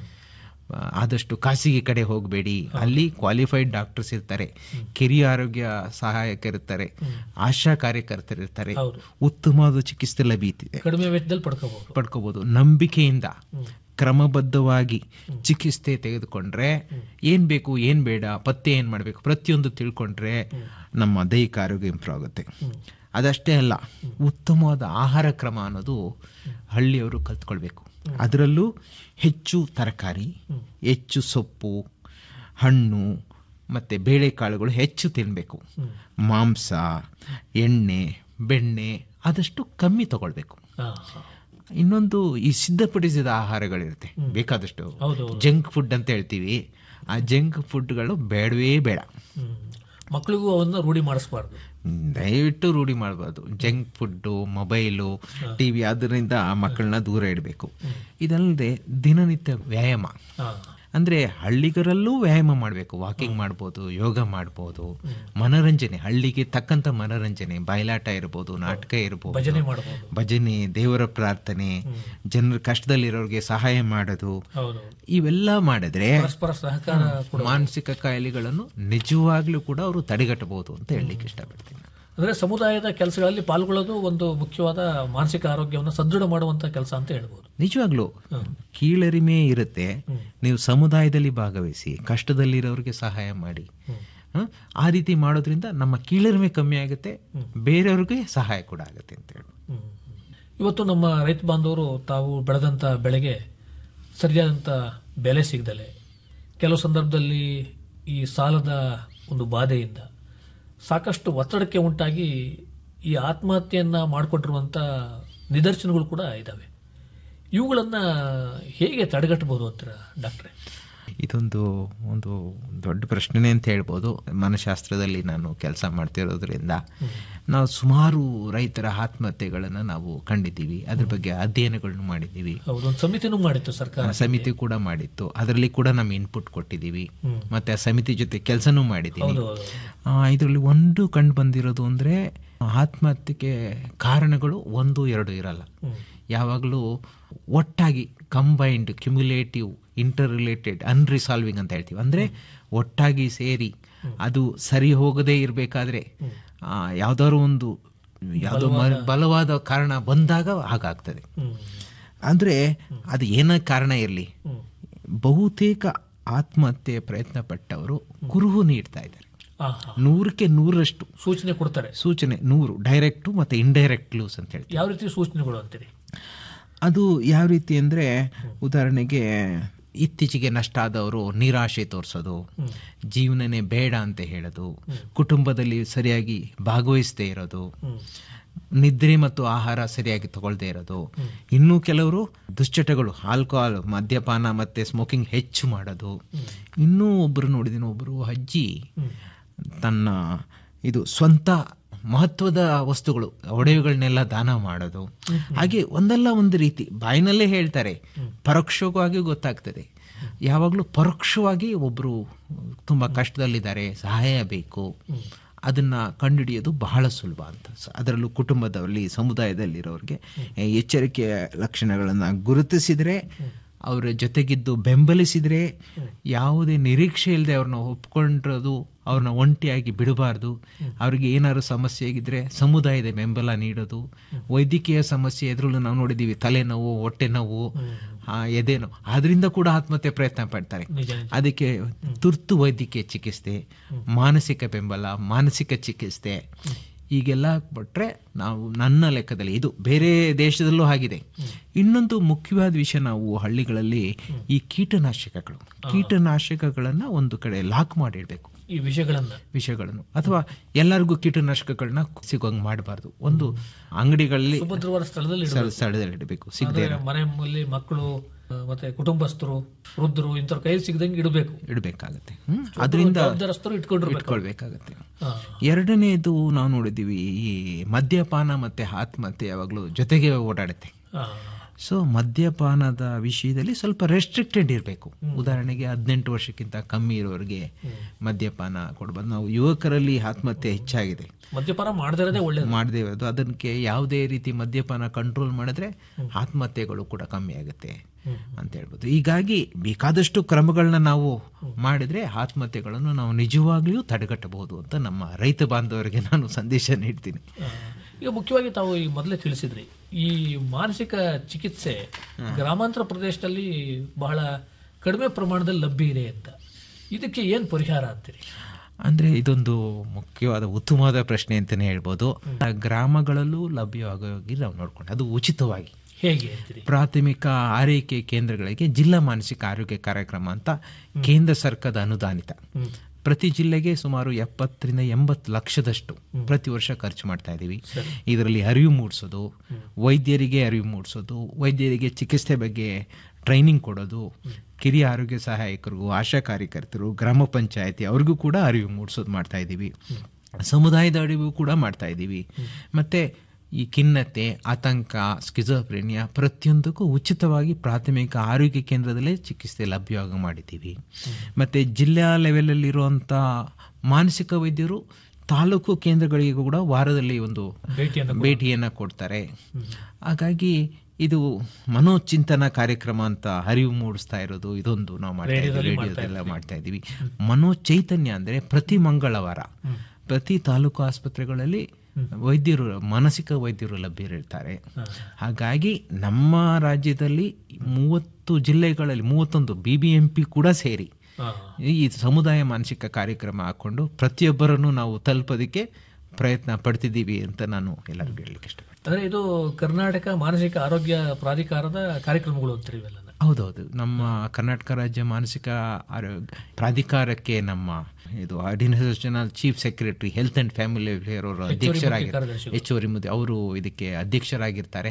ಆ, ಆದಷ್ಟು ಖಾಸಗಿ ಕಡೆ ಹೋಗಬೇಡಿ ಅಲ್ಲಿ ಕ್ವಾಲಿಫೈಡ್ ಡಾಕ್ಟರ್ಸ್ ಇರ್ತಾರೆ ಕಿರಿಯ ಆರೋಗ್ಯ ಸಹಾಯಕರಿರ್ತಾರೆ ಆಶಾ ಕಾರ್ಯಕರ್ತರಿರ್ತಾರೆ ಹೌದು. ಉತ್ತಮವಾದ ಚಿಕಿತ್ಸೆ ಲಭ್ಯತಿದೆ ಕಡಿಮೆ ವೆಚ್ಚದಲ್ಲಿ ಪಡ್ಕೋಬಹುದು ಪಡ್ಕೋಬಹುದು ನಂಬಿಕೆಯಿಂದ ಕ್ರಮಬದ್ಧವಾಗಿ ಚಿಕಿತ್ಸೆ ತೆಗೆದುಕೊಂಡ್ರೆ ಏನ್ ಬೇಕು ಏನ್ ಬೇಡ ಪತ್ತೆ ಏನ್ ಮಾಡಬೇಕು ಪ್ರತಿಯೊಂದು ತಿಳ್ಕೊಂಡ್ರೆ ನಮ್ಮ ದೈಹಿಕ ಆರೋಗ್ಯ ಇಂಪ್ರೂವ್ ಆಗುತ್ತೆ ಅದಷ್ಟೇ ಅಲ್ಲ ಉತ್ತಮವಾದ ಆಹಾರ ಕ್ರಮ ಅನ್ನೋದು ಹಳ್ಳಿಯವರು ಕಲ್ತ್ಕೊಳ್ಬೇಕು ಅದರಲ್ಲೂ ಹೆಚ್ಚು ತರಕಾರಿ ಹೆಚ್ಚು ಸೊಪ್ಪು ಹಣ್ಣು ಮತ್ತೆ ಬೇಳೆಕಾಳುಗಳು ಹೆಚ್ಚು ತಿನ್ನಬೇಕು ಮಾಂಸ ಎಣ್ಣೆ ಬೆಣ್ಣೆ ಆದಷ್ಟು ಕಮ್ಮಿ ತಗೊಳ್ಬೇಕು ಹಾ, ಹಾ. ಇನ್ನೊಂದು ಈ ಸಿದ್ಧಪಡಿಸಿದ ಆಹಾರಗಳಿರುತ್ತೆ ಬೇಕಾದಷ್ಟು ಹೌದು ಜಂಕ್ ಫುಡ್ ಅಂತ ಹೇಳ್ತೀವಿ ಆ ಜಂಕ್ ಫುಡ್ಗಳು ಬೇಡವೇ ಬೇಡ ಹ್ಮ್. ಮಕ್ಕಳಿಗೂ ಅವನ್ನ ರೂಢಿ ಮಾಡಿಸ್ಬಾರ್ದು ಹ್ಮ್, ದಯವಿಟ್ಟು ರೂಢಿ ಮಾಡಬಾರ್ದು ಜಂಕ್ ಫುಡ್ಡು ಮೊಬೈಲು ಟಿವಿ ಅದರಿಂದ ಆ ಮಕ್ಕಳನ್ನ ದೂರ ಇಡಬೇಕು ಇದಲ್ಲದೆ ದಿನನಿತ್ಯ ವ್ಯಾಯಾಮ ಹಾ. ಅಂದ್ರೆ ಹಳ್ಳಿಗರಲ್ಲೂ ವ್ಯಾಯಾಮ ಮಾಡಬೇಕು ವಾಕಿಂಗ್ ಮಾಡ್ಬೋದು ಯೋಗ ಮಾಡ್ಬೋದು ಮನರಂಜನೆ ಹಳ್ಳಿಗೆ ತಕ್ಕಂತ ಮನರಂಜನೆ ಬಯಲಾಟ ಇರ್ಬೋದು ನಾಟಕ ಇರ್ಬೋದು ಭಜನೆ ಮಾಡಬಹುದು ಭಜನೆ ದೇವರ ಪ್ರಾರ್ಥನೆ ಜನರ ಕಷ್ಟದಲ್ಲಿರೋರಿಗೆ ಸಹಾಯ ಮಾಡೋದು ಹೌದು ಇವೆಲ್ಲ ಮಾಡಿದ್ರೆ ಪರಸ್ಪರ ಸಹಕಾರ ಕೂಡ ಮಾನಸಿಕ ಕಾಯಿಲೆಗಳನ್ನು ನಿಜವಾಗ್ಲೂ ಕೂಡ ಅವರು ತಡೆಗಟ್ಟಬಹುದು ಅಂತ ಹೇಳಲಿಕ್ಕೆ ಇಷ್ಟಪಡ್ತೀನಿ ಅಂದ್ರೆ ಸಮುದಾಯದ ಕೆಲಸಗಳಲ್ಲಿ ಪಾಲ್ಗೊಳ್ಳೋದು ಒಂದು ಮುಖ್ಯವಾದ ಮಾನಸಿಕ ಆರೋಗ್ಯವನ್ನು ಸದೃಢ ಮಾಡುವಂತ ಕೆಲಸ ಅಂತ ಹೇಳ್ಬೋದು ನಿಜವಾಗ್ಲೂ ಕೀಳರಿಮೆ ಇರುತ್ತೆ ನೀವು ಸಮುದಾಯದಲ್ಲಿ ಭಾಗವಹಿಸಿ ಕಷ್ಟದಲ್ಲಿರೋರಿಗೆ ಸಹಾಯ ಮಾಡಿ ಹ? ಆ ರೀತಿ ಮಾಡೋದ್ರಿಂದ ನಮ್ಮ ಕೀಳರಿಮೆ ಕಮ್ಮಿ ಆಗುತ್ತೆ ಬೇರೆಯವ್ರಿಗೆ ಸಹಾಯ ಕೂಡ ಆಗುತ್ತೆ ಅಂತ ಹೇಳಿ ಹ್ಮ್. ಇವತ್ತು ನಮ್ಮ ರೈತ ಬಾಂಧವರು ತಾವು ಬೆಳೆದಂಥ ಬೆಳೆಗೆ ಸರಿಯಾದಂಥ ಬೆಲೆ ಸಿಗದಲೆ ಕೆಲವು ಸಂದರ್ಭದಲ್ಲಿ ಈ ಸಾಲದ ಒಂದು ಬಾಧೆಯಿಂದ ಸಾಕಷ್ಟು ಒತ್ತಡಕ್ಕೆ ಉಂಟಾಗಿ ಈ ಆತ್ಮಹತ್ಯೆಯನ್ನ ಮಾಡಿಕೊಂಡಿರುವಂಥ ನಿದರ್ಶನಗಳು ಕೂಡ ಇದ್ದಾವೆ ಇವುಗಳನ್ನು ಹೇಗೆ ತಡೆಗಟ್ಟಬಹುದು ಅಂತೀರಾ ಡಾಕ್ಟ್ರೆ ಇದೊಂದು ಒಂದು ದೊಡ್ಡ ಪ್ರಶ್ನೆನೇ ಅಂತ ಹೇಳ್ಬೋದು ಮನಃಶಾಸ್ತ್ರದಲ್ಲಿ ನಾನು ಕೆಲಸ ಮಾಡ್ತಿರೋದ್ರಿಂದ ನಾವು ಸುಮಾರು ರೈತರ ಆತ್ಮಹತ್ಯೆಗಳನ್ನು ನಾವು ಕಂಡಿದ್ದೀವಿ ಅದ್ರ ಬಗ್ಗೆ ಅಧ್ಯಯನಗಳನ್ನು ಮಾಡಿದ್ದೀವಿ ಹೌದು ಒಂದು ಸಮಿತಿನೂ ಮಾಡಿತ್ತು ಸರ್ಕಾರ ಸಮಿತಿ ಕೂಡ ಮಾಡಿತ್ತು ಅದರಲ್ಲಿ ಕೂಡ ನಮ್ಮ ಇನ್ಪುಟ್ ಕೊಟ್ಟಿದ್ದೀವಿ ಮತ್ತೆ ಆ ಸಮಿತಿ ಜೊತೆ ಕೆಲಸನೂ ಮಾಡಿದ್ದೀವಿ ಹೌದು ಹೌದು ಇದರಲ್ಲಿ ಒಂದು ಕಂಡು ಬಂದಿರೋದು ಅಂದರೆ ಆತ್ಮಹತ್ಯೆಗೆ ಕಾರಣಗಳು ಒಂದು ಎರಡು ಇರಲ್ಲ ಯಾವಾಗಲೂ ಒಟ್ಟಾಗಿ combined cumulative interrelated unresolving ಅಂತ ಹೇಳ್ತೀವಿ ಅಂದರೆ ಒಟ್ಟಾಗಿ ಸೇರಿ ಅದು ಸರಿ ಹೋಗದೇ ಇರಬೇಕಾದ್ರೆ ಯಾವ್ದಾದ್ರು ಒಂದು ಯಾವುದೋ ಮ- ಬಲವಾದ ಕಾರಣ ಬಂದಾಗ ಹಾಗಾಗ್ತದೆ ಹ್ಮ್ ಅಂದರೆ ಅದು ಏನ ಕಾರಣ ಇರಲಿ ಹ್ಮ್ ಬಹುತೇಕ ಆತ್ಮಹತ್ಯೆ ಪ್ರಯತ್ನ ಪಟ್ಟವರು ಕುರುಹು ನೀಡ್ತಾ ಇದ್ದಾರೆ ಆ ಹಾ ನೂರಕ್ಕೆ ನೂರರಷ್ಟು ಸೂಚನೆ ಕೊಡ್ತಾರೆ ಸೂಚನೆ ನೂರು ಡೈರೆಕ್ಟು ಮತ್ತು ಇಂಡೈರೆಕ್ಟ್ ಕ್ಲೂಸ್ ಅಂತ ಹೇಳ್ತೀವಿ ಯಾವ ರೀತಿ ಸೂಚನೆಗಳು ಅಂತೀರಿ ಅದು ಯಾವ ರೀತಿ ಅಂದರೆ ಉದಾಹರಣೆಗೆ ಇತ್ತೀಚೆಗೆ ನಷ್ಟ ಆದವರು ನಿರಾಶೆ ತೋರಿಸೋದು ಜೀವನನೇ ಬೇಡ ಅಂತ ಹೇಳೋದು ಕುಟುಂಬದಲ್ಲಿ ಸರಿಯಾಗಿ ಭಾಗವಹಿಸದೇ ಇರೋದು ನಿದ್ರೆ ಮತ್ತು ಆಹಾರ ಸರಿಯಾಗಿ ತಗೊಳ್ದೇ ಇರೋದು ಇನ್ನೂ ಕೆಲವರು ದುಶ್ಚಟಗಳು ಆಲ್ಕೋಹಾಲ್ ಮದ್ಯಪಾನ ಮತ್ತೆ ಸ್ಮೋಕಿಂಗ್ ಹೆಚ್ಚು ಮಾಡೋದು ಇನ್ನೂ ಒಬ್ಬರು ನೋಡಿದಿನ ಒಬ್ಬರು ಅಜ್ಜಿ ತನ್ನ ಇದು ಸ್ವಂತ ಮಹತ್ವದ ವಸ್ತುಗಳು ಒಡವೆಗಳನ್ನೆಲ್ಲ ದಾನ ಮಾಡೋದು ಹಾಗೆ ಒಂದಲ್ಲ ಒಂದು ರೀತಿ ಬಾಯಿನಲ್ಲೇ ಹೇಳ್ತಾರೆ ಪರೋಕ್ಷವಾಗಿ ಗೊತ್ತಾಗ್ತದೆ ಯಾವಾಗಲೂ ಪರೋಕ್ಷವಾಗಿ ಒಬ್ಬರು ತುಂಬ ಕಷ್ಟದಲ್ಲಿದ್ದಾರೆ ಸಹಾಯ ಬೇಕು ಅದನ್ನ ಕಂಡುಹಿಡಿಯೋದು ಬಹಳ ಸುಲಭ ಅಂತ ಸ- ಅದರಲ್ಲೂ ಕುಟುಂಬದಲ್ಲಿ ಸಮುದಾಯದಲ್ಲಿರೋರಿಗೆ ಎ, ಎಚ್ಚರಿಕೆಯ ಲಕ್ಷಣಗಳನ್ನು ಗುರುತಿಸಿದರೆ ಅವರ ಜೊತೆಗಿದ್ದು ಬೆಂಬಲಿಸಿದರೆ ಯಾವುದೇ ನಿರೀಕ್ಷೆ ಇಲ್ಲದೆ ಅವ್ರನ್ನ ಒಪ್ಕೊಂಡಿರೋದು ಅವ್ರನ್ನ ಒಂಟಿಯಾಗಿ ಬಿಡಬಾರ್ದು ಅವ್ರಿಗೆ ಏನಾದ್ರು ಸಮಸ್ಯೆ ಆಗಿದ್ರೆ ಸಮುದಾಯದ ಬೆಂಬಲ ನೀಡೋದು ವೈದ್ಯಕೀಯ ಸಮಸ್ಯೆ ಎದುರಲ್ಲೂ ನಾವು ನೋಡಿದ್ದೀವಿ ತಲೆನೋವು ಹೊಟ್ಟೆ ನೋವು ಆ, ಎದೆ ನೋವು ಅದರಿಂದ ಕೂಡ ಆತ್ಮಹತ್ಯೆ ಪ್ರಯತ್ನ ಪಡ್ತಾರೆ ನಿಜ ನಿಜ ಅದಕ್ಕೆ ತುರ್ತು ವೈದ್ಯಕೀಯ ಚಿಕಿತ್ಸೆ ಮಾನಸಿಕ ಬೆಂಬಲ ಮಾನಸಿಕ ಚಿಕಿತ್ಸೆ ಹೀಗೆಲ್ಲ ಕೊಟ್ರೆ ನಾವು ನನ್ನ ಲೆಕ್ಕದಲ್ಲಿ ಇದು ಬೇರೆ ದೇಶದಲ್ಲೂ ಆಗಿದೆ ಇನ್ನೊಂದು ಮುಖ್ಯವಾದ ವಿಷಯ ನಾವು ಹಳ್ಳಿಗಳಲ್ಲಿ ಈ ಕೀಟನಾಶಕಗಳು ಕೀಟನಾಶಕಗಳನ್ನ ಒಂದು ಕಡೆ ಲಾಕ್ ಮಾಡಿಡ್ಬೇಕು ಈ ವಿಷಯಗಳನ್ನ ವಿಷಯಗಳನ್ನು ಅಥವಾ ಎಲ್ಲರಿಗೂ ಕೀಟನಾಶಕಗಳನ್ನ ಸಿಗೋಂಗ್ ಮಾಡಬಾರ್ದು ಒಂದು ಅಂಗಡಿಗಳಲ್ಲಿ ಸುಭದ್ರವಾದ ಸ್ಥಳದಲ್ಲಿ ಇಡಬೇಕು. ಸ್ಥಳ- ಸ್ಥಳದಲ್ಲಿ ಇಡಬೇಕು ಸಿಗದೆ ಅಂದ್ರೆ ಮನೆಯಲ್ಲಿ ಮಕ್ಕಳು ಆ, ಮತ್ತೆ ಕುಟುಂಬಸ್ಥರು ವೃದ್ಧರು ಇಂಥವ್ರ ಕೈ ಸಿಗದಂಗೆ ಇಡಬೇಕು ಇಡಬೇಕಾಗತ್ತೆ ಹ್ಮ್ ಅದರಿಂದ ಜವಾಬ್ದಾರಸ್ಥರು ಇಟ್ಕೊಂಡಿರ್ಬೇಕು ಇಟ್ಕೊಳ್ಬೇಕಾಗತ್ತೆ ಹಾ. ಎರಡನೇದು ನಾವು ನೋಡಿದ್ದೀವಿ ಈ ಮದ್ಯಪಾನ ಮತ್ತೆ ಆತ್ಮಹತ್ಯೆ ಯಾವಾಗಲೂ ಜೊತೆಗೆ ಓಡಾಡುತ್ತೆ ಹಾ. ಸೊ ಮದ್ಯಪಾನದ ವಿಷಯದಲ್ಲಿ ಸ್ವಲ್ಪ ರೆಸ್ಟ್ರಿಕ್ಟೆಡ್ ಇರಬೇಕು ಉದಾಹರಣೆಗೆ ಹದಿನೆಂಟು ವರ್ಷಕ್ಕಿಂತ ಕಮ್ಮಿ ಇರೋರಿಗೆ ಮದ್ಯಪಾನ ಕೊಡ್ಬಾರ್ದು ನಾವು ಯುವಕರಲ್ಲಿ ಆತ್ಮಹತ್ಯೆ ಹೆಚ್ಚಾಗಿದೆ ಮದ್ಯಪಾನ ಮಾಡದೇ ಇರೋದೇ ಒಳ್ಳೇದು ಮಾಡದೇ ಇರೋದು ಅದಕ್ಕೆ ಯಾವುದೇ ರೀತಿ ಮದ್ಯಪಾನ ಕಂಟ್ರೋಲ್ ಮಾಡಿದ್ರೆ ಆತ್ಮಹತ್ಯೆಗಳು ಕೂಡ ಕಮ್ಮಿ ಆಗುತ್ತೆ ಅಂತ ಹೇಳ್ಬೋದು ಹೀಗಾಗಿ ಬೇಕಾದಷ್ಟು ಕ್ರಮಗಳನ್ನ ನಾವು ಮಾಡಿದ್ರೆ ಆತ್ಮಹತ್ಯೆಗಳನ್ನು ನಾವು ನಿಜವಾಗ್ಲೂ ತಡೆಗಟ್ಟಬಹುದು ಅಂತ ನಮ್ಮ ರೈತ ಬಾಂಧವರಿಗೆ ನಾನು ಸಂದೇಶ ನೀಡ್ತೀನಿ ಆ, ಈಗ ಮುಖ್ಯವಾಗಿ ತಾವು ಈ ಮೊದಲೇ ತಿಳಿಸಿದ್ರಿ ಈ ಮಾನಸಿಕ ಚಿಕಿತ್ಸೆ ಗ್ರಾಮಾಂತರ ಪ್ರದೇಶದಲ್ಲಿ ಬಹಳ ಕಡಿಮೆ ಪ್ರಮಾಣದಲ್ಲಿ ಲಭ್ಯ ಇದೆ ಅಂತ ಇದಕ್ಕೆ ಏನು ಪರಿಹಾರ ಅಂತೀರಿ ಅಂದ್ರೆ ಇದೊಂದು ಮುಖ್ಯವಾದ ಉತ್ತಮವಾದ ಪ್ರಶ್ನೆ ಅಂತಾನೆ ಹೇಳ್ಬೋದು ಆ ಗ್ರಾಮಗಳಲ್ಲೂ ಲಭ್ಯವಾಗಿ ನಾವು ನೋಡ್ಕೊಂಡು ಅದು ಉಚಿತವಾಗಿ ಹೇಗೆ ಅಂತೀರಿ ಪ್ರಾಥಮಿಕ ಆರೈಕೆ ಕೇಂದ್ರಗಳಿಗೆ ಜಿಲ್ಲಾ ಮಾನಸಿಕ ಆರೋಗ್ಯ ಕಾರ್ಯಕ್ರಮ ಅಂತ ಕೇಂದ್ರ ಸರ್ಕಾರದ ಅನುದಾನಿತ ಪ್ರತಿ ಜಿಲ್ಲೆಗೆ ಸುಮಾರು ಎಪ್ಪತ್ತರಿಂದ ಎಂಬತ್ತು ಲಕ್ಷದಷ್ಟು ಪ್ರತಿ ವರ್ಷ ಖರ್ಚು ಮಾಡ್ತಾ ಇದ್ದೀವಿ ಇದರಲ್ಲಿ ಅರಿವು ಮೂಡಿಸೋದು ವೈದ್ಯರಿಗೆ ಅರಿವು ಮೂಡಿಸೋದು ವೈದ್ಯರಿಗೆ ಚಿಕಿತ್ಸೆ ಬಗ್ಗೆ ಟ್ರೈನಿಂಗ್ ಕೊಡೋದು ಕಿರಿಯ ಆರೋಗ್ಯ ಸಹಾಯಕರಿಗೂ ಆಶಾ ಕಾರ್ಯಕರ್ತರು ಗ್ರಾಮ ಪಂಚಾಯತಿ ಅವ್ರಿಗೂ ಕೂಡ ಅರಿವು ಮೂಡಿಸೋದು ಮಾಡ್ತಾ ಇದ್ದೀವಿ ಸಮುದಾಯದ ಅರಿವು ಕೂಡ ಮಾಡ್ತಾ ಇದ್ದೀವಿ ಮತ್ತೆ ಈ ಖಿನ್ನತೆ ಆತಂಕ ಸ್ಕಿಜೋಫ್ರೇನಿಯಾ ಪ್ರತಿಯೊಂದಕ್ಕೂ ಉಚಿತವಾಗಿ ಪ್ರಾಥಮಿಕ ಆರೋಗ್ಯ ಕೇಂದ್ರದಲ್ಲೇ ಚಿಕಿತ್ಸೆ ಲಭ್ಯವಾಗಿ ಮಾಡಿದ್ದೀವಿ ಮತ್ತು ಜಿಲ್ಲಾ ಲೆವೆಲಲ್ಲಿರುವಂಥ ಮಾನಸಿಕ ವೈದ್ಯರು ತಾಲೂಕು ಕೇಂದ್ರಗಳಿಗೆ ಕೂಡ ವಾರದಲ್ಲಿ ಒಂದು ಭೇಟಿಯನ್ನು ಭೇಟಿಯನ್ನು ಕೊಡ್ತಾರೆ ಹಾಗಾಗಿ ಇದು ಮನೋಚಿಂತನ ಕಾರ್ಯಕ್ರಮ ಅಂತ ಅರಿವು ಮೂಡಿಸ್ತಾ ಇರೋದು ಇದೊಂದು ನಾವು ಮಾಡ್ತಾ ಇದ್ದೀವಿ ರೇಡಿಯೋದೆಲ್ಲ ಮಾಡ್ತಾ ಇದ್ದೀವಿ ಮನೋಚೈತನ್ಯ ಅಂದರೆ ಪ್ರತಿ ಮಂಗಳವಾರ ಪ್ರತಿ ತಾಲೂಕು ಆಸ್ಪತ್ರೆಗಳಲ್ಲಿ ವೈದ್ಯರು ಮಾನಸಿಕ ವೈದ್ಯರು ಲಭ್ಯರಿರ್ತಾರೆ ಹಾಗಾಗಿ ನಮ್ಮ ರಾಜ್ಯದಲ್ಲಿ ಮೂವತ್ತು ಜಿಲ್ಲೆಗಳಲ್ಲಿ ಮೂವತ್ತೊಂದು ಬಿ ಬಿ ಎಂ ಪಿ ಕೂಡ ಸೇರಿ ಹಾ. ಈ ಸಮುದಾಯ ಮಾನಸಿಕ ಕಾರ್ಯಕ್ರಮ ಹಾಕೊಂಡು ಪ್ರತಿಯೊಬ್ಬರನ್ನು ನಾವು ತಲುಪೋದಕ್ಕೆ ಪ್ರಯತ್ನ ಪಡ್ತಿದ್ದೀವಿ ಅಂತ ನಾನು ಎಲ್ಲರಿಗೂ ಹೇಳಲಿಕ್ಕೆ ಇಷ್ಟಪಡ್ತೀನಿ ಅಂದ್ರೆ ಇದು ಕರ್ನಾಟಕ ಮಾನಸಿಕ ಆರೋಗ್ಯ ಪ್ರಾಧಿಕಾರದ ಕಾರ್ಯಕ್ರಮಗಳು ಅಂತಾರೆ ಇವೆಲ್ಲ ಹೌದೌದು ನಮ್ಮ ಕರ್ನಾಟಕ ರಾಜ್ಯ ಮಾನಸಿಕ ಆರೋಗ್ಯ ಪ್ರಾಧಿಕಾರಕ್ಕೆ ನಮ್ಮ ಇದು additional chief secretary health and family welfare ಅವರು ಅಧ್ಯಕ್ಷರಾಗಿ ಕಾರ್ಯದರ್ಶಿಗಳು. ಹೆಚ್ಚುವರಿ ಮುದ್ದೆ ಅವರು ಇದಕ್ಕೆ ಅಧ್ಯಕ್ಷರಾಗಿರ್ತಾರೆ